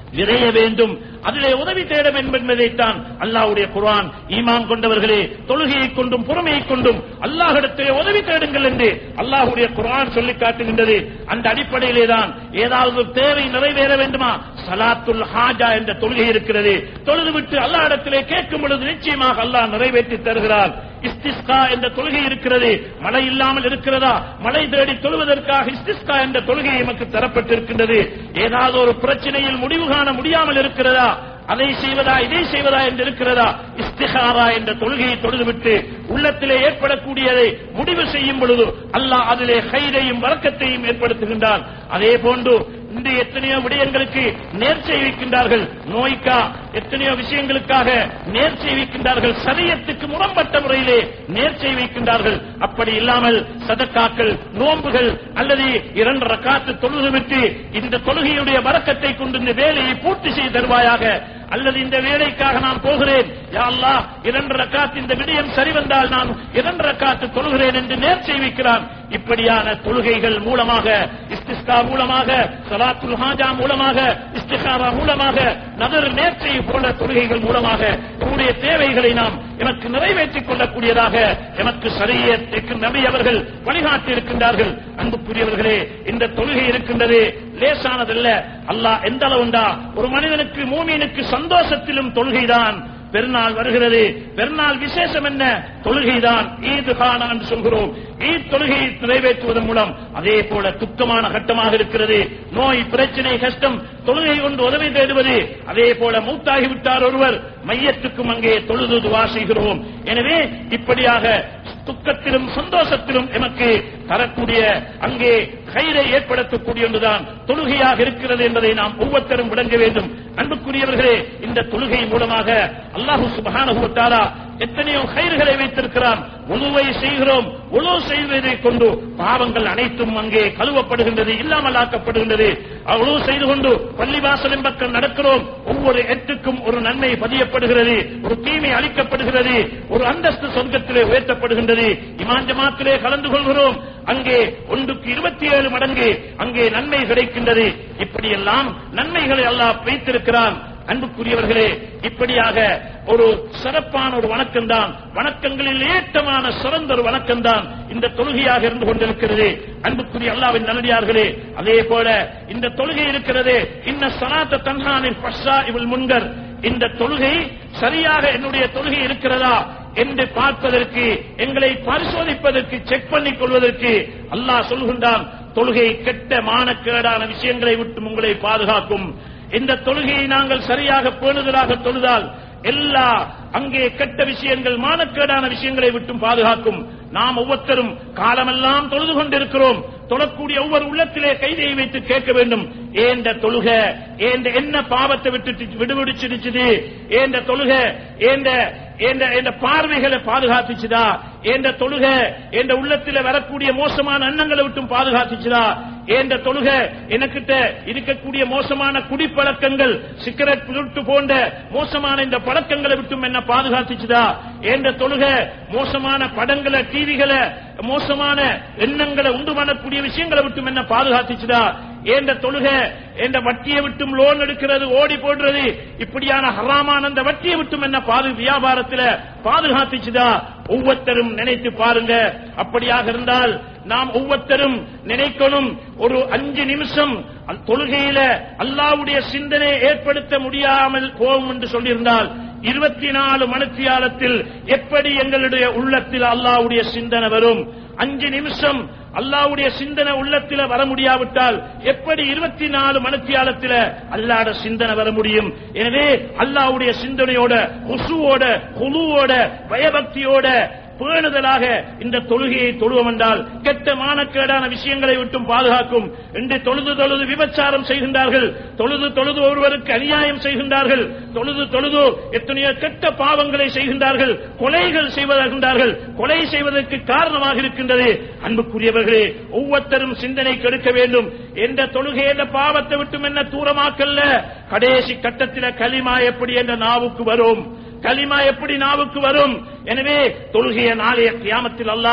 விரைய வேண்டும் அதிலே உதவி தேட வேண்டும் என்பதைத்தான் அல்லாஹ்வுடைய குர்ஆன் ஈமான் கொண்டவர்களே தொழுகையை கொண்டும் பொறுமையை கொண்டும் அல்லாஹ்விடத்திலே உதவி தேடுங்கள் என்று அல்லாஹ்வுடைய குர்ஆன் சொல்லி காட்டுகின்றது அந்த அடிப்படையிலே தான் ஏதாவது ஒரு தேவை நிறைவேற வேண்டுமா சலாத்துல் ஹாஜா என்ற தொழுகை இருக்கிறது தொழுது விட்டு அல்லாஹ்விடத்திலே கேட்கும் பொழுது நிச்சயமாக அல்லாஹ் நிறைவேற்றி தருகிறார் இஸ்திஸ்கா என்ற தொழுகை இருக்கிறது மழை இல்லாமல் இருக்கிறதா மழை தேடி தொழுவதற்காக இஸ்திஸ்கா என்ற தொழுகை நமக்கு தரப்பட்டிருக்கின்றது ஏதாவது ஒரு பிரச்சனையில் முடிவு காண முடியாமல் இருக்கிறதா அதை செய்வதா இதை செய்வதா என்று இருக்கிறதா இஸ்திகாரா என்ற தொழுகையை தொழுதுவிட்டு உள்ளத்திலே ஏற்படக்கூடியதை முடிவு செய்யும் பொழுது அல்லாஹ் அதிலே ஹைரையும் வழக்கத்தையும் ஏற்படுத்துகின்றான் அதே போன்று இன்று எத்தனையோ விடயங்களுக்கு நேர்ச்சை வைக்கின்றார்கள் நோய்க்கா எத்தனையோ விஷயங்களுக்காக நேர்ச்சை வைக்கின்றார்கள் சரியத்துக்கு முரண்பட்ட முறையிலே நேர்ச்சை வைக்கின்றார்கள் அப்படி இல்லாமல் சதக்காக்கள் நோன்புகள் அல்லது இரண்டு ரக்காத்து தொழுது விட்டு இந்த தொழுகையுடைய வரக்கத்தை கொண்டு இந்த வேலையை பூர்த்தி செய்து தருவாயாக அல்லது இந்த வேலைக்காக நான் போகிறேன் யா அல்லாஹ் இரண்டு ரக்காத் இந்த விடயம் சரி வந்தால் நான் இரண்டு ரக்காத்து தொழுகிறேன் என்று நேர்ச்சை வைக்கிறான் இப்படியான தொழுகைகள் மூலமாக இஸ்திஸ்கா மூலமாக சலாத்துல் ஹாஜா மூலமாக இஸ்திகாரா மூலமாக நகர் நேர்ச்சை போல தொழுகைகள் மூலமாக நம்முடைய தேவைகளை நாம் எனக்கு நிறைவேற்றிக் கொள்ளக்கூடியதாக எனக்கு சரிய நபி அவர்கள் வழிகாட்டி இருக்கின்றார்கள் அன்புக்குரியவர்களே இந்த தொழுகை இருக்கின்றது லேசானதல்ல அல்லாஹ் எந்த அளவுண்டா ஒரு மனிதனுக்கு மூமியனுக்கு சந்தோஷத்திலும் தொழுகைதான் பெருநாள் வருகிறது பெருநாள் விசேஷம் என்ன தொழுகைதான் ஈது கானா என்று சொல்கிறோம் ஈத் தொழுகையை நிறைவேற்றுவதன் மூலம் அதே போல துக்கமான கட்டமாக இருக்கிறது நோய் பிரச்சனை கஷ்டம் தொழுகை கொண்டு உதவி தேடுவது அதே போல மூத்தாகிவிட்டார் ஒருவர் மையத்துக்கும் அங்கே தொழுது துவா செய்கிறோம் எனவே இப்படியாக துக்கத்திலும் சந்தோஷத்திலும் எமக்கு தரக்கூடிய அங்கே கயிறை ஏற்படுத்தக்கூடிய ஒன்றுதான் தொழுகையாக இருக்கிறது என்பதை நாம் ஒவ்வொருத்தரும் விளங்க வேண்டும் அன்புக்குரியவர்களே இந்த தொழுகை மூலமாக அல்லாஹு சுபஹானஹு வ தஆலா எத்தனையோ கயிறுகளை வைத்திருக்கிறான் உழுவை செய்கிறோம் உழவு செய்வதை கொண்டு பாவங்கள் அனைத்தும் அங்கே கழுவப்படுகின்றது இல்லாமல் ஆக்கப்படுகின்றது உழவு செய்து கொண்டு பள்ளிவாசலின் பக்கம் நடக்கிறோம் ஒவ்வொரு எட்டுக்கும் ஒரு நன்மை பதியப்படுகிறது ஒரு தீமை அளிக்கப்படுகிறது ஒரு அந்தஸ்து சொர்க்கத்திலே உயர்த்தப்படுகின்றது இமான் ஜமாத்திலே கலந்து கொள்கிறோம் அங்கே ஒன்றுக்கு இருபத்தி ஏழு மடங்கு அங்கே நன்மை கிடைக்கின்றது இப்படியெல்லாம் நன்மைகளை அல்லாஹ் வைத்திருக்கிறான் அன்புக்குரியவர்களே இப்படியாக ஒரு சிறப்பான ஒரு வணக்கம் தான் வணக்கங்களில் ஏற்றமான சிறந்த ஒரு வணக்கம் தான் இந்த தொழுகையாக இருந்து கொண்டிருக்கிறது அன்புக்குரிய அல்லாவின் நல்லடியார்களே அதே போல இந்த தொழுகை இருக்கிறது இன்ன சனாத்த தன்ஹானில் பஷா இவள் முன்கர் இந்த தொழுகை சரியாக என்னுடைய தொழுகை இருக்கிறதா என்று பார்ப்பதற்கு எங்களை பரிசோதிப்பதற்கு செக் பண்ணிக் கொள்வதற்கு அல்லாஹ் சொல்கின்றான் தொழுகை கெட்ட மானக்கேடான விஷயங்களை விட்டு உங்களை பாதுகாக்கும் இந்த தொழுகையை நாங்கள் சரியாக பேணுதலாக தொழுதால் எல்லா அங்கே கெட்ட விஷயங்கள் மானக்கேடான விஷயங்களை விட்டும் பாதுகாக்கும் நாம் ஒவ்வொருத்தரும் காலமெல்லாம் தொழுது கொண்டிருக்கிறோம் தொழக்கூடிய ஒவ்வொரு உள்ளத்திலே கைதையை வைத்து கேட்க வேண்டும் ஏந்த தொழுக ஏந்த என்ன பாவத்தை விட்டு விடுவிடிச்சிருச்சுது ஏந்த தொழுக ஏந்த என்ற என்ற பார்வைகளை பாதுகாத்துச்சுதா என்ற தொழுக என்ற உள்ளத்தில் வரக்கூடிய மோசமான எண்ணங்களை விட்டும் பாதுகாத்துச்சுதா என்ற தொழுக எனக்கிட்ட இருக்கக்கூடிய மோசமான குடிப்பழக்கங்கள் சிகரெட் புருட்டு போன்ற மோசமான இந்த பழக்கங்களை விட்டும் என்ன பாதுகாத்துச்சுதா என்ற தொழுக மோசமான படங்களை டிவிகளை மோசமான எண்ணங்களை உண்டு பண்ணக்கூடிய விஷயங்களை விட்டும் என்ன பாதுகாத்துச்சுதா என்ற தொழுக என்ற வட்டியை விட்டும் லோன் எடுக்கிறது ஓடி போடுறது இப்படியான ஹராமான அந்த வட்டியை விட்டும் என்ன பாது வியாபாரத்தில் பாதுகாத்துச்சுதா ஒவ்வொருத்தரும் நினைத்து பாருங்க அப்படியாக இருந்தால் நாம் ஒவ்வொருத்தரும் நினைக்கணும் ஒரு அஞ்சு நிமிஷம் அந்த தொழுகையில அல்லாவுடைய சிந்தனை ஏற்படுத்த முடியாமல் போகும் என்று சொல்லியிருந்தால் இருபத்தி நாலு மணித்தியாலத்தில் எப்படி எங்களுடைய உள்ளத்தில் அல்லாவுடைய சிந்தனை வரும் அஞ்சு நிமிஷம் அல்லாவுடைய சிந்தனை உள்ளத்தில வர முடியாவிட்டால் எப்படி இருபத்தி நாலு மணித்தியாலத்தில அல்லாட சிந்தனை வர முடியும் எனவே அல்லாவுடைய சிந்தனையோட குசுவோட குழுவோட பயபக்தியோட பேணுதலாக இந்த தொழுகையை தொழுவோம் என்றால் கெட்ட மானக்கேடான விஷயங்களை விட்டும் பாதுகாக்கும் இன்று தொழுது தொழுது விபச்சாரம் செய்கின்றார்கள் தொழுது தொழுது ஒருவருக்கு அநியாயம் செய்கின்றார்கள் தொழுது தொழுது எத்தனையோ கெட்ட பாவங்களை செய்கின்றார்கள் கொலைகள் செய்வதாகின்றார்கள் கொலை செய்வதற்கு காரணமாக இருக்கின்றது அன்புக்குரியவர்களே ஒவ்வொருத்தரும் சிந்தனை கெடுக்க வேண்டும் எந்த தொழுகை என்ற பாவத்தை விட்டும் என்ன தூரமாக்கல்ல கடைசி கட்டத்தில களிமா எப்படி என்ற நாவுக்கு வரும் களிமா எப்படி நாவுக்கு வரும் எனவே தொழுகைய நாளைய கியாமத்தில் அல்லாஹ்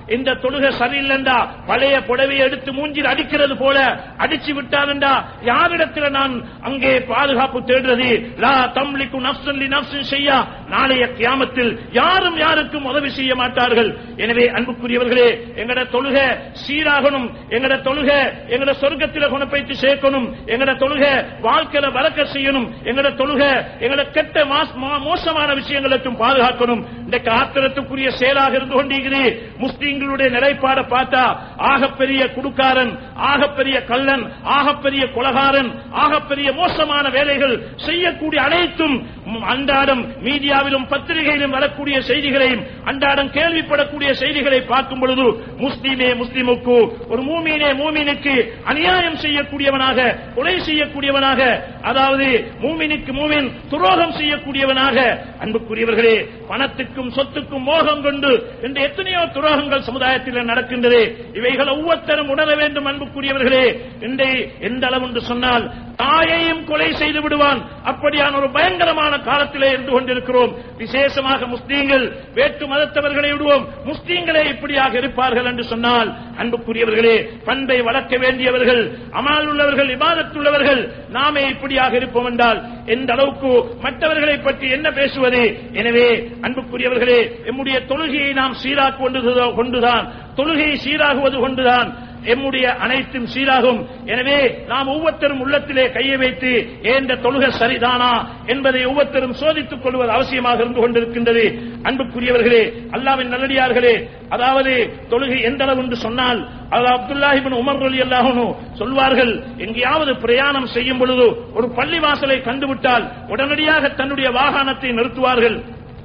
இந்த தொழுகை சரியில்லைண்டா பழைய புடவையை எடுத்து மூஞ்சில் அடிக்கிறது போல அடிச்சு விட்டாருண்டா யாரிடத்துல நான் அங்கே பாதுகாப்பு தேடுறது லா தம்லிக்கு நப்சன் லி நப்சின் செய்யா நாளைய கியாமத்தில் யாரும் யாருக்கும் உதவி செய்ய மாட்டார்கள் எனவே அன்புக்குரியவர்களே எங்கட தொழுகை சீராகணும் எங்கட தொழுகை எங்கட சொர்க்கத்தில குணப்பைத்து சேர்க்கணும் எங்கட தொழுகை வாழ்க்கையில வரக்க செய்யணும் எங்கட தொழுகை எங்கட கெட்ட மாஸ்- மா- மோசமான விஷயங்களுக்கும் பாதுகாக்கணும் இன்றைக்கு ஆத்திரத்துக்குரிய செயலாக இருந்து கொண்டிருக்கிறே முஸ்லீம்களுடைய நிலைப்பாடை பார்த்தா ஆகப்பெரிய குடுக்காரன் ஆகப்பெரிய கள்ளன் ஆகப்பெரிய கொலகாரன் ஆகப்பெரிய மோசமான வேலைகள் செய்யக்கூடிய அனைத்தும் ம், அன்றாடம் மீடியாவிலும் பத்திரிகையிலும் வரக்கூடிய செய்திகளையும் அன்றாடம் கேள்விப்படக்கூடிய செய்திகளை பார்க்கும் பொழுது முஸ்லீமே முஸ்லிமுக்கு ஒரு மூமீனே மூமீனுக்கு அநியாயம் செய்யக்கூடியவனாக கொலை செய்யக்கூடியவனாக அதாவது மூமினுக்கு மூமின் துரோகம் செய்யக்கூடியவனாக அன்புக்குரியவர்களே பணத்துக்கும் சொத்துக்கும் மோகம் கொண்டு இன்று எத்தனையோ துரோகங்கள் சமுதாயத்தில் நடக்கின்றது இவைகள் ஒவ்வொருத்தரும் உணர வேண்டும் அன்புக்குரியவர்களே இன்றை எந்த அளவு என்று சொன்னால் தாயையும் கொலை செய்து விடுவான் அப்படியான ஒரு பயங்கரமான காலத்திலே இருந்து கொண்டிருக்கிறோம் விசேஷமாக முஸ்லீம்கள் வேற்று மதத்தவர்களை விடுவோம் முஸ்லீம்களே இப்படியாக இருப்பார்கள் என்று சொன்னால் அன்புக்குரியவர்களே பண்பை வளர்க்க வேண்டியவர்கள் அமால் உள்ளவர்கள் இபாதத்துள்ளவர்கள் நாமே இப்படியாக இருப்போம் என்றால் எந்த அளவுக்கு மற்றவர்களை பற்றி என்ன பேசுவது எனவே அன்புக்குரியவர்களே எம்முடைய தொழுகையை நாம் சீராக்குவது கொண்டுதான் தொழுகை சீராகுவது கொண்டுதான் எம்முடைய அனைத்தும் சீராகும் எனவே நாம் ஒவ்வொருத்தரும் உள்ளத்திலே கையை வைத்து ஏந்த தொழுகை சரிதானா என்பதை ஒவ்வொருத்தரும் சோதித்துக் கொள்வது அவசியமாக இருந்து கொண்டிருக்கின்றது அன்புக்குரியவர்களே அல்லாவின் நல்லடியார்களே அதாவது தொழுகை எந்த அளவு என்று சொன்னால் அது அப்துல்லாஹிபின் உமர் அலி அல்லாஹனு சொல்வார்கள் எங்கேயாவது பிரயாணம் செய்யும் பொழுது ஒரு பள்ளிவாசலை கண்டுவிட்டால் உடனடியாக தன்னுடைய வாகனத்தை நிறுத்துவார்கள்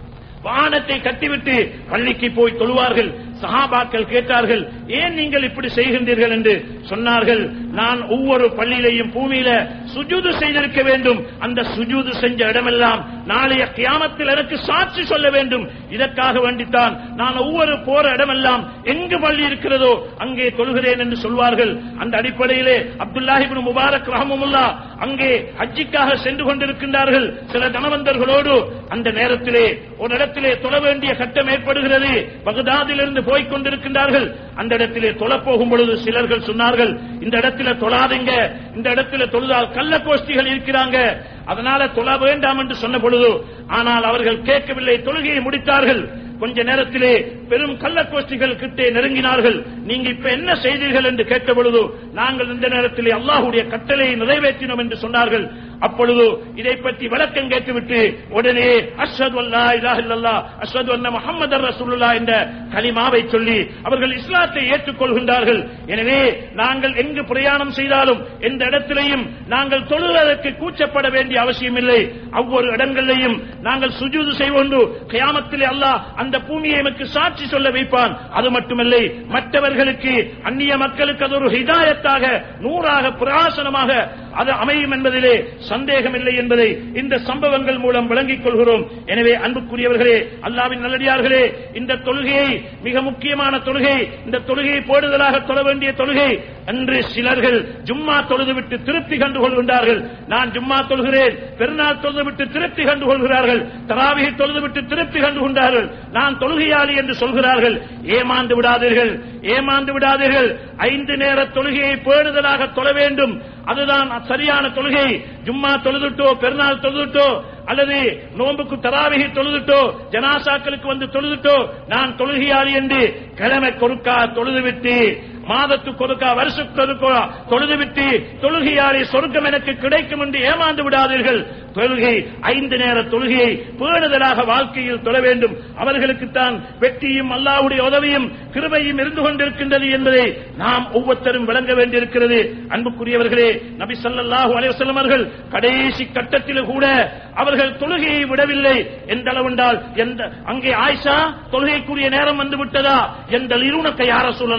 வாகனத்தை கட்டிவிட்டு பள்ளிக்கு போய் தொழுவார்கள் சஹாபாக்கள் கேட்டார்கள் ஏன் நீங்கள் இப்படி செய்கின்றீர்கள் என்று சொன்னார்கள் நான் ஒவ்வொரு பள்ளியிலையும் பூமியில சுஜூது செய்திருக்க வேண்டும் அந்த சுஜூது செஞ்ச இடமெல்லாம் நாளைய கியாமத்தில் எனக்கு சாட்சி சொல்ல வேண்டும் இதற்காக வேண்டித்தான் நான் ஒவ்வொரு போற இடமெல்லாம் எங்கு பள்ளி இருக்கிறதோ அங்கே தொழுகிறேன் என்று சொல்வார்கள் அந்த அடிப்படையிலே அப்துல்லாஹிபின் முபாரக் ரஹமுல்லா அங்கே ஹஜ்ஜிக்காக சென்று கொண்டிருக்கின்றார்கள் சில தனவந்தர்களோடு அந்த நேரத்திலே ஒரு இடத்திலே தொழ வேண்டிய கட்டம் ஏற்படுகிறது பகதாதிலிருந்து போய்க் கொண்டிருக்கின்றார்கள் அந்த இடத்திலே தொழப் போகும் பொழுது சிலர்கள் சொன்னார்கள் இந்த இடத்தில தொழாதீங்க இந்த இடத்தில தொழுதால் கள்ள கோஷ்டிகள் இருக்கிறாங்க அதனால தொழ வேண்டாம் என்று சொன்ன பொழுது ஆனால் அவர்கள் கேட்கவில்லை தொழுகையை முடித்தார்கள் கொஞ்ச நேரத்திலே பெரும் கள்ளக்கோஷ்டிகள் கிட்டே நெருங்கினார்கள் நீங்க இப்ப என்ன செய்தீர்கள் என்று கேட்ட பொழுது நாங்கள் இந்த நேரத்திலே அல்லாஹுடைய கட்டளையை நிறைவேற்றினோம் என்று சொன்னார்கள் அப்பொழுது இதை பற்றி விளக்கம் கேட்டுவிட்டு உடனே அஸ்வத் அல்லா இலாஹ் இல்லல்லா அஸ்வத் அன்ன முஹம்மது ரசூலுல்லாஹ் என்ற கலிமாவை சொல்லி அவர்கள் இஸ்லாத்தை ஏற்றுக்கொள்கின்றார்கள் எனவே நாங்கள் எங்கு பிரயாணம் செய்தாலும் எந்த இடத்திலையும் நாங்கள் தொழுவதற்கு கூச்சப்பட வேண்டிய அவசியம் இல்லை ஒவ்வொரு இடங்களிலையும் நாங்கள் சுஜூது செய்வோண்டு கியாமத்திலே அல்லாஹ் அந்த பூமியை எமக்கு சாட்சி சொல்ல வைப்பான் அது மட்டுமில்லை மற்றவர்களுக்கு அந்நிய மக்களுக்கு அது ஒரு ஹிதாயத்தாக நூறாக பிரகாசனமாக அது அமையும் என்பதிலே சந்தேகம் இல்லை என்பதை இந்த சம்பவங்கள் மூலம் விளங்கிக் கொள்கிறோம் எனவே அன்புக்குரியவர்களே அல்லாவின் நல்லடியார்களே இந்த தொழுகையை மிக முக்கியமான தொழுகை இந்த தொழுகையை போடுதலாக தொழ வேண்டிய தொழுகை என்று சிலர்கள் ஜும்மா தொழுதுவிட்டு திருப்தி கண்டு கொள்கின்றார்கள் நான் ஜும்மா தொழுகிறேன் பெருநாள் தொழுதுவிட்டு திருப்தி கண்டு கொள்கிறார்கள் தராவிகை தொழுதுவிட்டு திருப்தி கண்டு கொண்டார்கள் நான் தொழுகையாளி என்று சொல்கிறார்கள் ஏமாந்து விடாதீர்கள் ஏமாந்து விடாதீர்கள் ஐந்து நேர தொழுகையை பேணுதலாக தொழ வேண்டும் அதுதான் சரியான தொழுகை ஜும்மா தொழுதுட்டோ பெருநாள் தொழுதுட்டோ அல்லது நோன்புக்கு தராவிகை தொழுதுட்டோ ஜனாசாக்களுக்கு வந்து தொழுதுட்டோ நான் தொழுகையாளி என்று கிழமை கொடுக்கா தொழுதுவிட்டு மாதத்துக்கு ஒருக்கா வருஷத்துக்கு ஒருக்கா தொழுதுவிட்டு தொழுகையாளி சொர்க்கம் எனக்கு கிடைக்கும் என்று ஏமாந்து விடாதீர்கள் தொழுகை ஐந்து நேர தொழுகையை பேணுதலாக வாழ்க்கையில் தொழ வேண்டும் அவர்களுக்குத்தான் வெற்றியும் அல்லாஹ்வுடைய உதவியும் கிருபையும் இருந்து கொண்டிருக்கின்றது என்பதை நாம் ஒவ்வொருத்தரும் விளங்க வேண்டியிருக்கிறது அன்புக்குரியவர்களே நபி ஸல்லல்லாஹு அலைஹி வஸல்லம் அவர்கள் கடைசி கட்டத்தில் கூட அவர்கள் தொழுகையை விடவில்லை எந்த அளவென்றால் எந்த அங்கே ஆயிஷா தொழுகைக்குரிய நேரம் வந்து விட்டதா எந்த இருணக்க யார சொல்லலாம்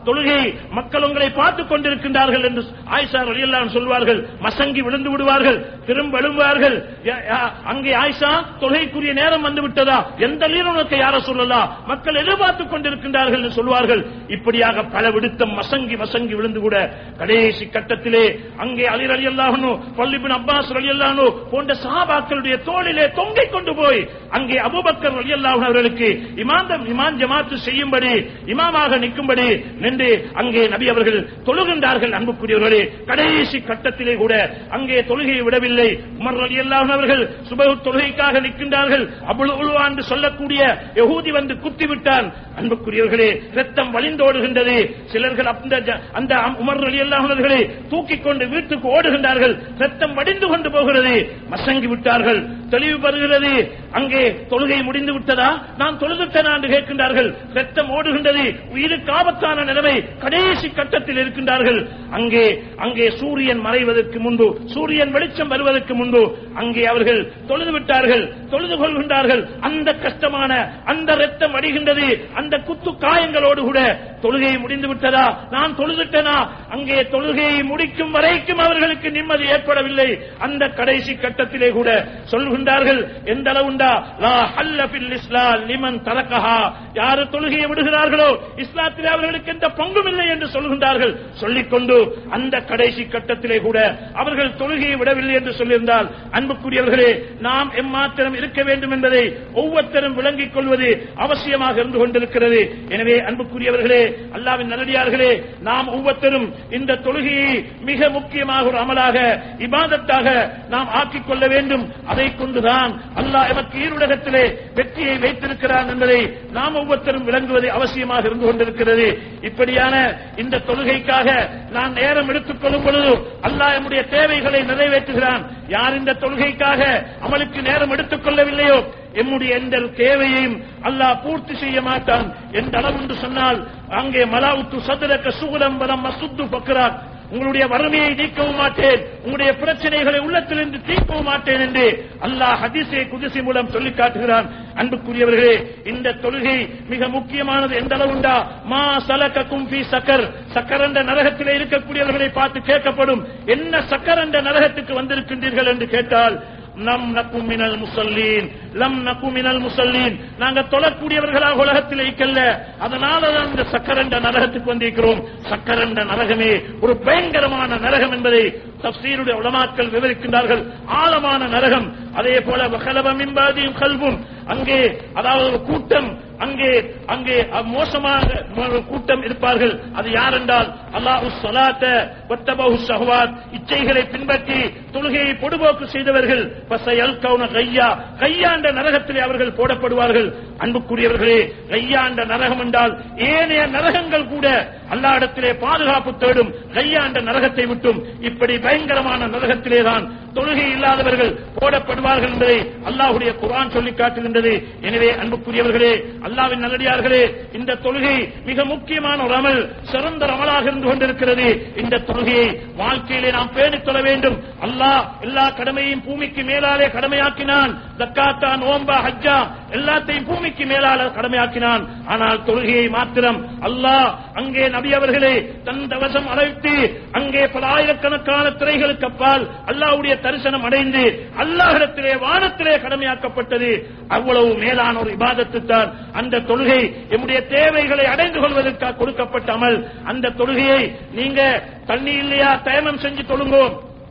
தொழுகை மக்கள் உங்களை பார்த்துக் கொண்டிருக்கின்றார்கள் என்று ஆயிஷா ரலியல்லாஹு சொல்வார்கள் மசங்கி விழுந்து விடுவார்கள் திரும்ப எழுவார்கள் ய- ய- அங்கே ஆயிஷா தொழுகைக்குரிய நேரம் வந்து விட்டதா எந்த நீருணத்தை யார சொல்லலாம் மக்கள் எதிர்பார்த்துக் கொண்டிருக்கின்றார்கள் என்று சொல்வார்கள் இப்படியாக பல விடுத்தம் மசங்கி மசங்கி விழுந்து கூட கடைசி கட்டத்திலே அங்கே அலி அலி அல்லாஹனு பள்ளிபின் அப்பாஸ் அலி அல்லாஹனு போன்ற சஹாபாக்களுடைய தோளிலே தொங்கிக் கொண்டு போய் அங்கே அபூபக்கர் அலி அல்லாஹன் அவர்களுக்கு இமாந்தம் இமான் ஜமாத்து செய்யும்படி இமாமாக நிற்கும்படி நின்று அங்கே நபி அவர்கள் தொழுகின்றார்கள் அன்புக்குரியவர்களே கடைசி கட்டத்திலே கூட அங்கே தொழுகையை விடவில்லை உமர் அலி அல்லாஹன் அவர்கள் சுபஹ் தொழுகைக்காக நிற்கின்றார்கள் அபுல் உல்வா என்று சொல்லக்கூடிய யகூதி வந்து குத்திவிட்டான் அன்புக்குரியவர்களே ரத்தம் வழிந்தோடுகின்றது சிலர்கள் அந்த ஜ- அந்த உமர் அலி அல்லாஹர்களை தூக்கிக் கொண்டு வீட்டுக்கு ஓடுகின்றார்கள் ரத்தம் வடிந்து கொண்டு போகிறது மசங்கி விட்டார்கள் தெளிவு பெறுகிறது அங்கே தொழுகை முடிந்து விட்டதா நான் தொழுதுட்டேனா என்று கேட்கின்றார்கள் ரத்தம் ஓடுகின்றது உயிருக்கு ஆபத்தான நிலைமை கடைசி கட்டத்தில் இருக்கின்றார்கள் அங்கே அங்கே சூரியன் மறைவதற்கு முன்பு சூரியன் வெளிச்சம் வருவதற்கு முன்பு அங்கே அவர்கள் தொழுது விட்டார்கள் தொழுது கொள்கின்றார்கள் அந்த கஷ்டமான அந்த ரத்தம் வடிகின்றது அந்த குத்து காயங்களோடு கூட தொழுகை முடிந்து விட்டதா நான் தொழுதுட்டேனா அங்கே தொழுகையை முடிக்கும் வரைக்கும் அவர்களுக்கு நிம்மதி ஏற்படவில்லை அந்த கடைசி கட்டத்திலே கூட சொல்கின்றார்கள் எந்த அளவுண்டா லா ஹல்ல பில் இஸ்லாம் லிமன் தரக்கஹா யாரு தொழுகையை விடுகிறார்களோ இஸ்லாத்திலே அவர்களுக்கு எந்த பங்கும் இல்லை என்று சொல்கின்றார்கள் சொல்லிக்கொண்டு அந்த கடைசி கட்டத்திலே கூட அவர்கள் தொழுகையை விடவில்லை என்று சொல்லியிருந்தால் அன்புக்குரியவர்களே நாம் எம்மாத்திரம் இருக்க வேண்டும் என்பதை ஒவ்வொருத்தரும் விளங்கிக் கொள்வது அவசியமாக இருந்து கொண்டிருக்கிறது எனவே அன்புக்குரியவர்களே அல்லாவின் நல்லடியார்களே நாம் ஒவ்வொருத்தரும் இந்த தொழுகையை மிக முக்கியமாக ஒரு அமலாக இபாதத்தாக நாம் ஆக்கிக் கொள்ள வேண்டும் அதை கொண்டுதான் அல்லாஹ் எமக்கு ஈருலகத்திலே வெற்றியை வைத்திருக்கிறான் என்பதை நாம் ஒவ்வொருத்தரும் விளங்குவது அவசியமாக இருந்து கொண்டிருக்கிறது இப்படியான இந்த தொழுகைக்காக நான் நேரம் எடுத்துக் கொள்ளும் பொழுது அல்லாஹ் நம்முடைய தேவைகளை நிறைவேற்றுகிறான் யார் இந்த தொழுகைக்காக அமலுக்கு நேரம் எடுத்துக் கொள்ளவில்லையோ எம்முடைய எந்த தேவையையும் அல்லாஹ் பூர்த்தி செய்ய மாட்டான் எந்த அளவு என்று சொன்னால் அங்கே மலாவுத்து சதுரக்க சுகுலம் வரம் மசுத்து பக்கிறார் உங்களுடைய வறுமையை நீக்கவும் மாட்டேன் உங்களுடைய பிரச்சனைகளை உள்ளத்திலிருந்து தீர்க்கவும் மாட்டேன் என்று அல்லாஹ் ஹதீஸை குதிசி மூலம் சொல்லி காட்டுகிறான் அன்புக்குரியவர்களே இந்த தொழுகை மிக முக்கியமானது எந்த அளவுண்டா மா சலக கும்பி சக்கர் சக்கர் என்ற நரகத்திலே இருக்கக்கூடியவர்களை பார்த்து கேட்கப்படும் என்ன சக்கர் என்ற நரகத்துக்கு வந்திருக்கின்றீர்கள் என்று கேட்டால் நம் நக்கும் மினல் முசல்லீன் லம் நக்கும் மினல் முசல்லீன் நாங்க தொழக்கூடியவர்களாக உலகத்தில் இருக்கல்ல அதனால தான் இந்த சக்கரண்ட நரகத்துக்கு வந்திருக்கிறோம் சக்கரண்ட நரகமே ஒரு பயங்கரமான நரகம் என்பதை தப்சீருடைய உலமாக்கள் விவரிக்கின்றார்கள் ஆழமான நரகம் அதே போல வகலவ மின்பாதியும் கல்வும் அங்கே அதாவது ஒரு கூட்டம் அங்கே அங்கே மோசமாக ஒரு கூட்டம் இருப்பார்கள் அது யார் என்றால் அல்லாஹு ஸலாத்த வத்தபஹு ஷஹவாத் இச்சைகளை பின்பற்றி தொழுகையை பொடுபோக்கு செய்தவர்கள் பசயல்கௌன கையா கையாண்ட நரகத்திலே அவர்கள் போடப்படுவார்கள் அன்புக்குரியவர்களே கையாண்ட நரகம் என்றால் ஏனைய நரகங்கள் கூட அல்லாஹ்விடத்திலே பாதுகாப்பு தேடும் கையாண்ட நரகத்தை விட்டும் இப்படி பயங்கரமான நரகத்திலே தான் தொழுகை இல்லாதவர்கள் போடப்படுவார்கள் என்பதை அல்லாஹ்வுடைய குர்ஆன் சொல்லி காட்டுகின்றது எனவே அன்புக்குரியவர்களே அல்லாஹ்வின் நல்லடியார்களே இந்த தொழுகை மிக முக்கியமான ஒரு அமல் சிறந்த ஒரு அமலாக இருந்து கொண்டிருக்கிறது இந்த தொழுகையை வாழ்க்கையிலே நாம் பேணித் தொழ வேண்டும் அல்லாஹ் எல்லா கடமையும் பூமிக்கு மேலாலே கடமையாக்கினான் தக்காத்தா நோம்பா ஹஜ்ஜா எல்லாத்தையும் பூமிக்கு மேலால கடமையாக்கினான் ஆனால் தொழுகையை மாத்திரம் அல்லாஹ் அங்கே நபி அவர்களே தன் தவசம் அழைத்து அங்கே பல ஆயிரக்கணக்கான திரைகளுக்கு அப்பால் அல்லாஹ்வுடைய தரிசனம் அடைந்து அல்லாஹிடத்திலே வானத்திலே கடமையாக்கப்பட்டது அவ்வளவு மேலான ஒரு இபாதத்து தான் அந்த தொழுகை எம்முடைய தேவைகளை அடைந்து கொள்வதற்காக கொடுக்கப்பட்ட அமல் அந்த தொழுகையை நீங்க தண்ணி இல்லையா தயமம் செஞ்சு தொழுங்கோ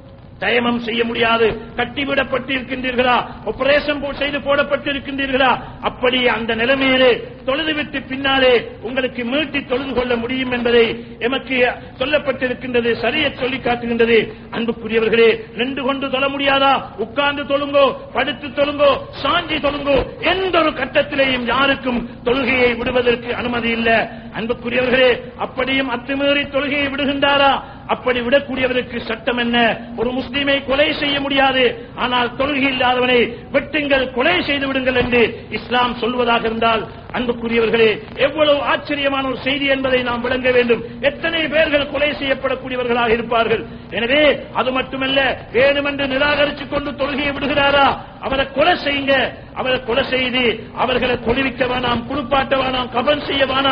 தயமம் செய்ய முடியாது கட்டிவிடப்பட்டிருக்கின்றீர்களா ஆபரேஷன் போ- செய்து போடப்பட்டிருக்கின்றீர்களா அப்படி அந்த நிலைமையிலே தொழுதுவிட்டு பின்னாலே உங்களுக்கு மீட்டி தொழுது கொள்ள முடியும் என்பதை எமக்கு சொல்லப்பட்டிருக்கின்றது சரிய சொல்லி காட்டுகின்றது அன்புக்குரியவர்களே நின்று கொண்டு தொழ முடியாதா உட்கார்ந்து தொழுங்கோ படுத்து தொழுங்கோ சாஞ்சி தொழுங்கோ எந்த ஒரு கட்டத்திலேயும் யாருக்கும் தொழுகையை விடுவதற்கு அனுமதி இல்லை அன்புக்குரியவர்களே அப்படியும் அத்துமீறி தொழுகையை விடுகின்றாரா அப்படி விடக்கூடியவருக்கு சட்டம் என்ன ஒரு முஸ்லீமை கொலை செய்ய முடியாது ஆனால் தொழுகை இல்லாதவனை வெட்டுங்கள் கொலை செய்து விடுங்கள் என்று இஸ்லாம் சொல்வதாக இருந்தால் அன்புக்குரியவர்களே எவ்வளவு ஆச்சரியமான ஒரு செய்தி என்பதை நாம் விளங்க வேண்டும் எத்தனை பேர்கள் கொலை செய்யப்படக்கூடியவர்களாக இருப்பார்கள் எனவே அது மட்டுமல்ல வேணுமென்று நிராகரித்துக் கொண்டு தொழுகையை விடுகிறாரா அவரை கொலை செய்யுங்க அவரை கொலை செய்து அவர்களை தொழுவிக்க வேணாம் குளிப்பாட்ட வேணாம் கபன் செய்ய வேணாம்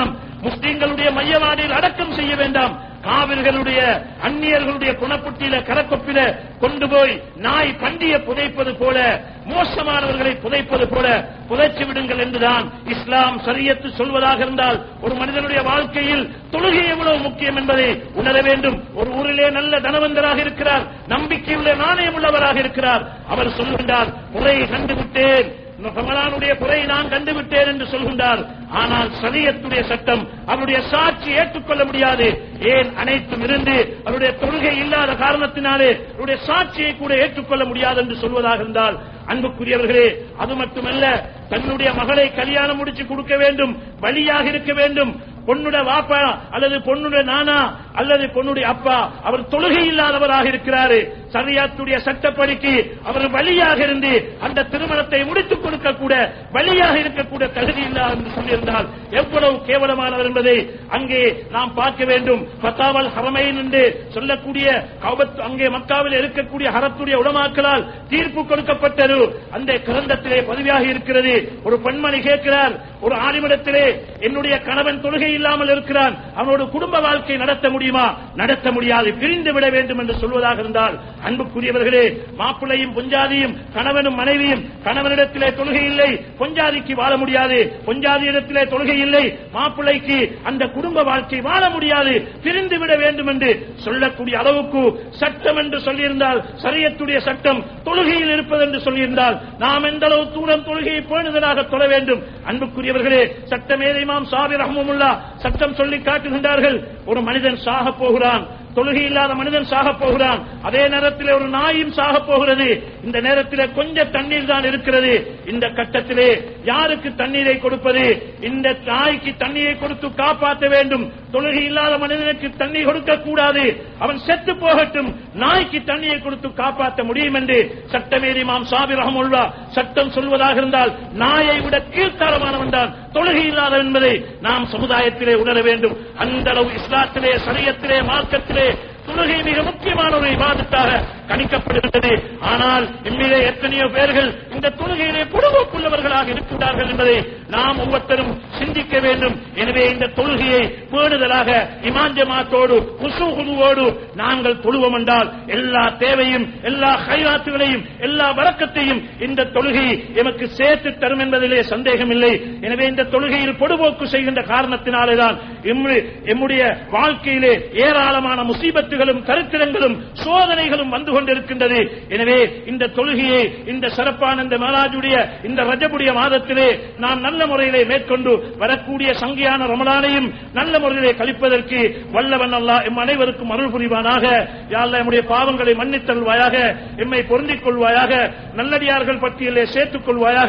முஸ்லிம்களுடைய மையவாடியில் அடக்கம் செய்ய வேண்டாம் காவிர்களுடைய அந்நியர்களுடைய குணப்புட்டியில கரக்கொப்பில கொண்டு போய் நாய் பண்டிய புதைப்பது போல மோசமானவர்களை புதைப்பது போல புதைச்சு விடுங்கள் என்றுதான் இஸ்லாம் சரியத்து சொல்வதாக இருந்தால் ஒரு மனிதனுடைய வாழ்க்கையில் தொழுகை எவ்வளவு முக்கியம் என்பதை உணர வேண்டும் ஒரு ஊரிலே நல்ல தனவந்தராக இருக்கிறார் நம்பிக்கையுள்ள நாணயம் உள்ளவராக இருக்கிறார் அவர் சொல்கின்றார் குறை கண்டுவிட்டேன் ரமலானுடைய குறை நான் கண்டுவிட்டேன் என்று சொல்கின்றார் ஆனால் சரியத்துடைய சட்டம் அவருடைய சாட்சி ஏற்றுக்கொள்ள முடியாது ஏன் அனைத்தும் இருந்து அவருடைய தொழுகை இல்லாத காரணத்தினாலே அவருடைய சாட்சியை கூட ஏற்றுக்கொள்ள முடியாது என்று சொல்வதாக இருந்தால் அன்புக்குரியவர்களே அது மட்டுமல்ல தன்னுடைய மகளை கல்யாணம் முடிச்சு கொடுக்க வேண்டும் வழியாக இருக்க வேண்டும் பொண்ணுடைய வாப்பா அல்லது பொண்ணுடைய நானா அல்லது பொண்ணுடைய அப்பா அவர் தொழுகை இல்லாதவராக இருக்கிறாரு சரியாத்துடைய சட்டப்படிக்கு அவர் வழியாக இருந்து அந்த திருமணத்தை முடித்துக் கொடுக்க கூட வழியாக இருக்கக்கூட தகுதி இல்லாத என்று சொல்லியிருந்தால் எவ்வளவு கேவலமானவர் என்பதை அங்கே நாம் பார்க்க வேண்டும் பத்தாவல் ஹரமைன் என்று சொல்லக்கூடிய கௌபத் அங்கே மக்காவில் இருக்கக்கூடிய ஹரத்துடைய உடமாக்களால் தீர்ப்பு கொடுக்கப்பட்டது அந்த கிரந்தத்திலே பதிவாகி இருக்கிறது ஒரு பெண்மணி கேட்கிறார் ஒரு ஆணிமிடத்திலே என்னுடைய கணவன் தொழுகை இல்லாமல் இருக்கிறான் அவனோட குடும்ப வாழ்க்கை நடத்த முடியுமா நடத்த முடியாது பிரிந்து விட வேண்டும் என்று சொல்வதாக இருந்தால் அன்புக்குரியவர்களே மாப்பிள்ளையும் பொஞ்சாதியும் கணவனும் மனைவியும் கணவனிடத்திலே தொழுகை இல்லை பொஞ்சாதிக்கு வாழ முடியாது பொஞ்சாதி இடத்திலே தொழுகை இல்லை மாப்பிள்ளைக்கு அந்த குடும்ப வாழ்க்கை வாழ முடியாது பிரிந்து விட வேண்டும் என்று சொல்லக்கூடிய அளவுக்கு சட்டம் என்று சொல்லியிருந்தால் சரியத்துடைய சட்டம் தொழுகையில் இருப்பது என்று சொல்லியிருந்தால் நாம் எந்த அளவு தூரம் தொழுகையை பேணுதலாக தொழ வேண்டும் அன்புக்குரியவர்களே சட்டமேதை மாம் சாபி ரஹமுல்லா சட்டம் சொல்லி காட்டுகின்றார்கள் ஒரு மனிதன் சாக போகிறான் தொழுகை இல்லாத மனிதன் சாக போகிறான் அதே நேரத்தில் ஒரு நாயும் சாக போகிறது இந்த நேரத்தில் கொஞ்சம் தண்ணீர் தான் இருக்கிறது இந்த கட்டத்திலே யாருக்கு தண்ணீரை கொடுப்பது இந்த நாய்க்கு தண்ணீரை கொடுத்து காப்பாற்ற வேண்டும் தொழுகை இல்லாத மனிதனுக்கு தண்ணீர் கொடுக்க கூடாது அவன் செத்து போகட்டும் நாய்க்கு தண்ணீரை கொடுத்து காப்பாற்ற முடியும் என்று சட்டமேரி மாம் சாபி ரஹமுல்லா சட்டம் சொல்வதாக இருந்தால் நாயை விட கீழ்த்தரமானவன் தான் தொழுகை இல்லாதவன் என்பதை நாம் சமுதாயத்திலே உணர வேண்டும் அந்த அளவு இஸ்லாத்திலே சரியத்திலே மார்க்கத்திலே தொழுகை மிக முக்கியமான ஒரு விவாதத்தாக கணிக்கப்படுகின்றது ஆனால் எம்மிலே எத்தனையோ பேர்கள் இந்த தொழுகையிலே பொழுதுக்குள்ளவர்களாக இருக்கின்றார்கள் என்பதை நாம் ஒவ்வொருத்தரும் சிந்திக்க வேண்டும் எனவே இந்த தொழுகையை பேணுதலாக இமாஞ்சமாத்தோடு குசுகுழுவோடு நாங்கள் தொழுவோம் என்றால் எல்லா தேவையும் எல்லா கைராத்துகளையும் எல்லா வழக்கத்தையும் இந்த தொழுகை எமக்கு சேர்த்து தரும் என்பதிலே சந்தேகம் இல்லை எனவே இந்த தொழுகையில் பொடுபோக்கு செய்கின்ற காரணத்தினாலேதான் எம்முடைய வாழ்க்கையிலே ஏராளமான முசீபத்துகளும் தரித்திரங்களும் சோதனைகளும் வந்து கொண்டிருக்கின்றது எனவே இந்த தொழுகையை இந்த சிறப்பான இந்த மேலாஜுடைய இந்த ரஜபுடைய மாதத்திலே நாம் நல்ல முறையிலே மேற்கொண்டு வரக்கூடிய சங்கியான ரமலானையும் நல்ல முறையிலே கழிப்பதற்கு வல்லவன் அல்லா எம் அனைவருக்கும் அருள் புரிவானாக யாழ்ல நம்முடைய பாவங்களை மன்னித்தல்வாயாக எம்மை பொருந்திக் கொள்வாயாக நல்லடியார்கள் பட்டியலே சேர்த்துக் கொள்வாயாக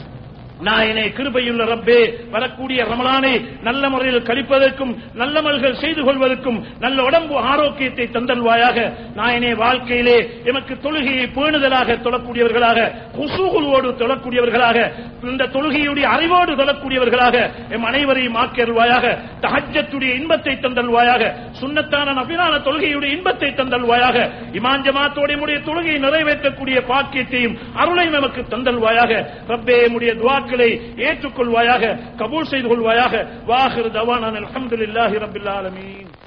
நாயனே கிருபையுள்ள ரப்பே வரக்கூடிய ரமலானை நல்ல முறையில் கழிப்பதற்கும் நல்லமல்கள் செய்து கொள்வதற்கும் நல்ல உடம்பு ஆரோக்கியத்தை தந்தல்வாயாக நாயனே வாழ்க்கையிலே எமக்கு தொழுகையை பேணுதலாக தொழக்கூடியவர்களாக குசூகுலோடு தொழக்கூடியவர்களாக இந்த தொழுகையுடைய அறிவோடு தொழக்கூடியவர்களாக எம் அனைவரையும் ஆக்கியல்வாயாக தஹஜத்துடைய இன்பத்தை தந்தல்வாயாக சுண்ணத்தான நபினான தொழுகையுடைய இன்பத்தை தந்தல்வாயாக இமாஞ்சமாத்தோடைய முடிய தொழுகையை நிறைவேற்றக்கூடிய பாக்கியத்தையும் அருளையும் நமக்கு தந்தல்வாயாக ரப்பே முடிய துவா துவாக்களை ஏற்றுக்கொள்வாயாக கபூல் செய்து கொள்வாயாக வாஹிர் தவானான் அல்ஹம்துலில்லாஹி ரப்பில் ஆலமீன்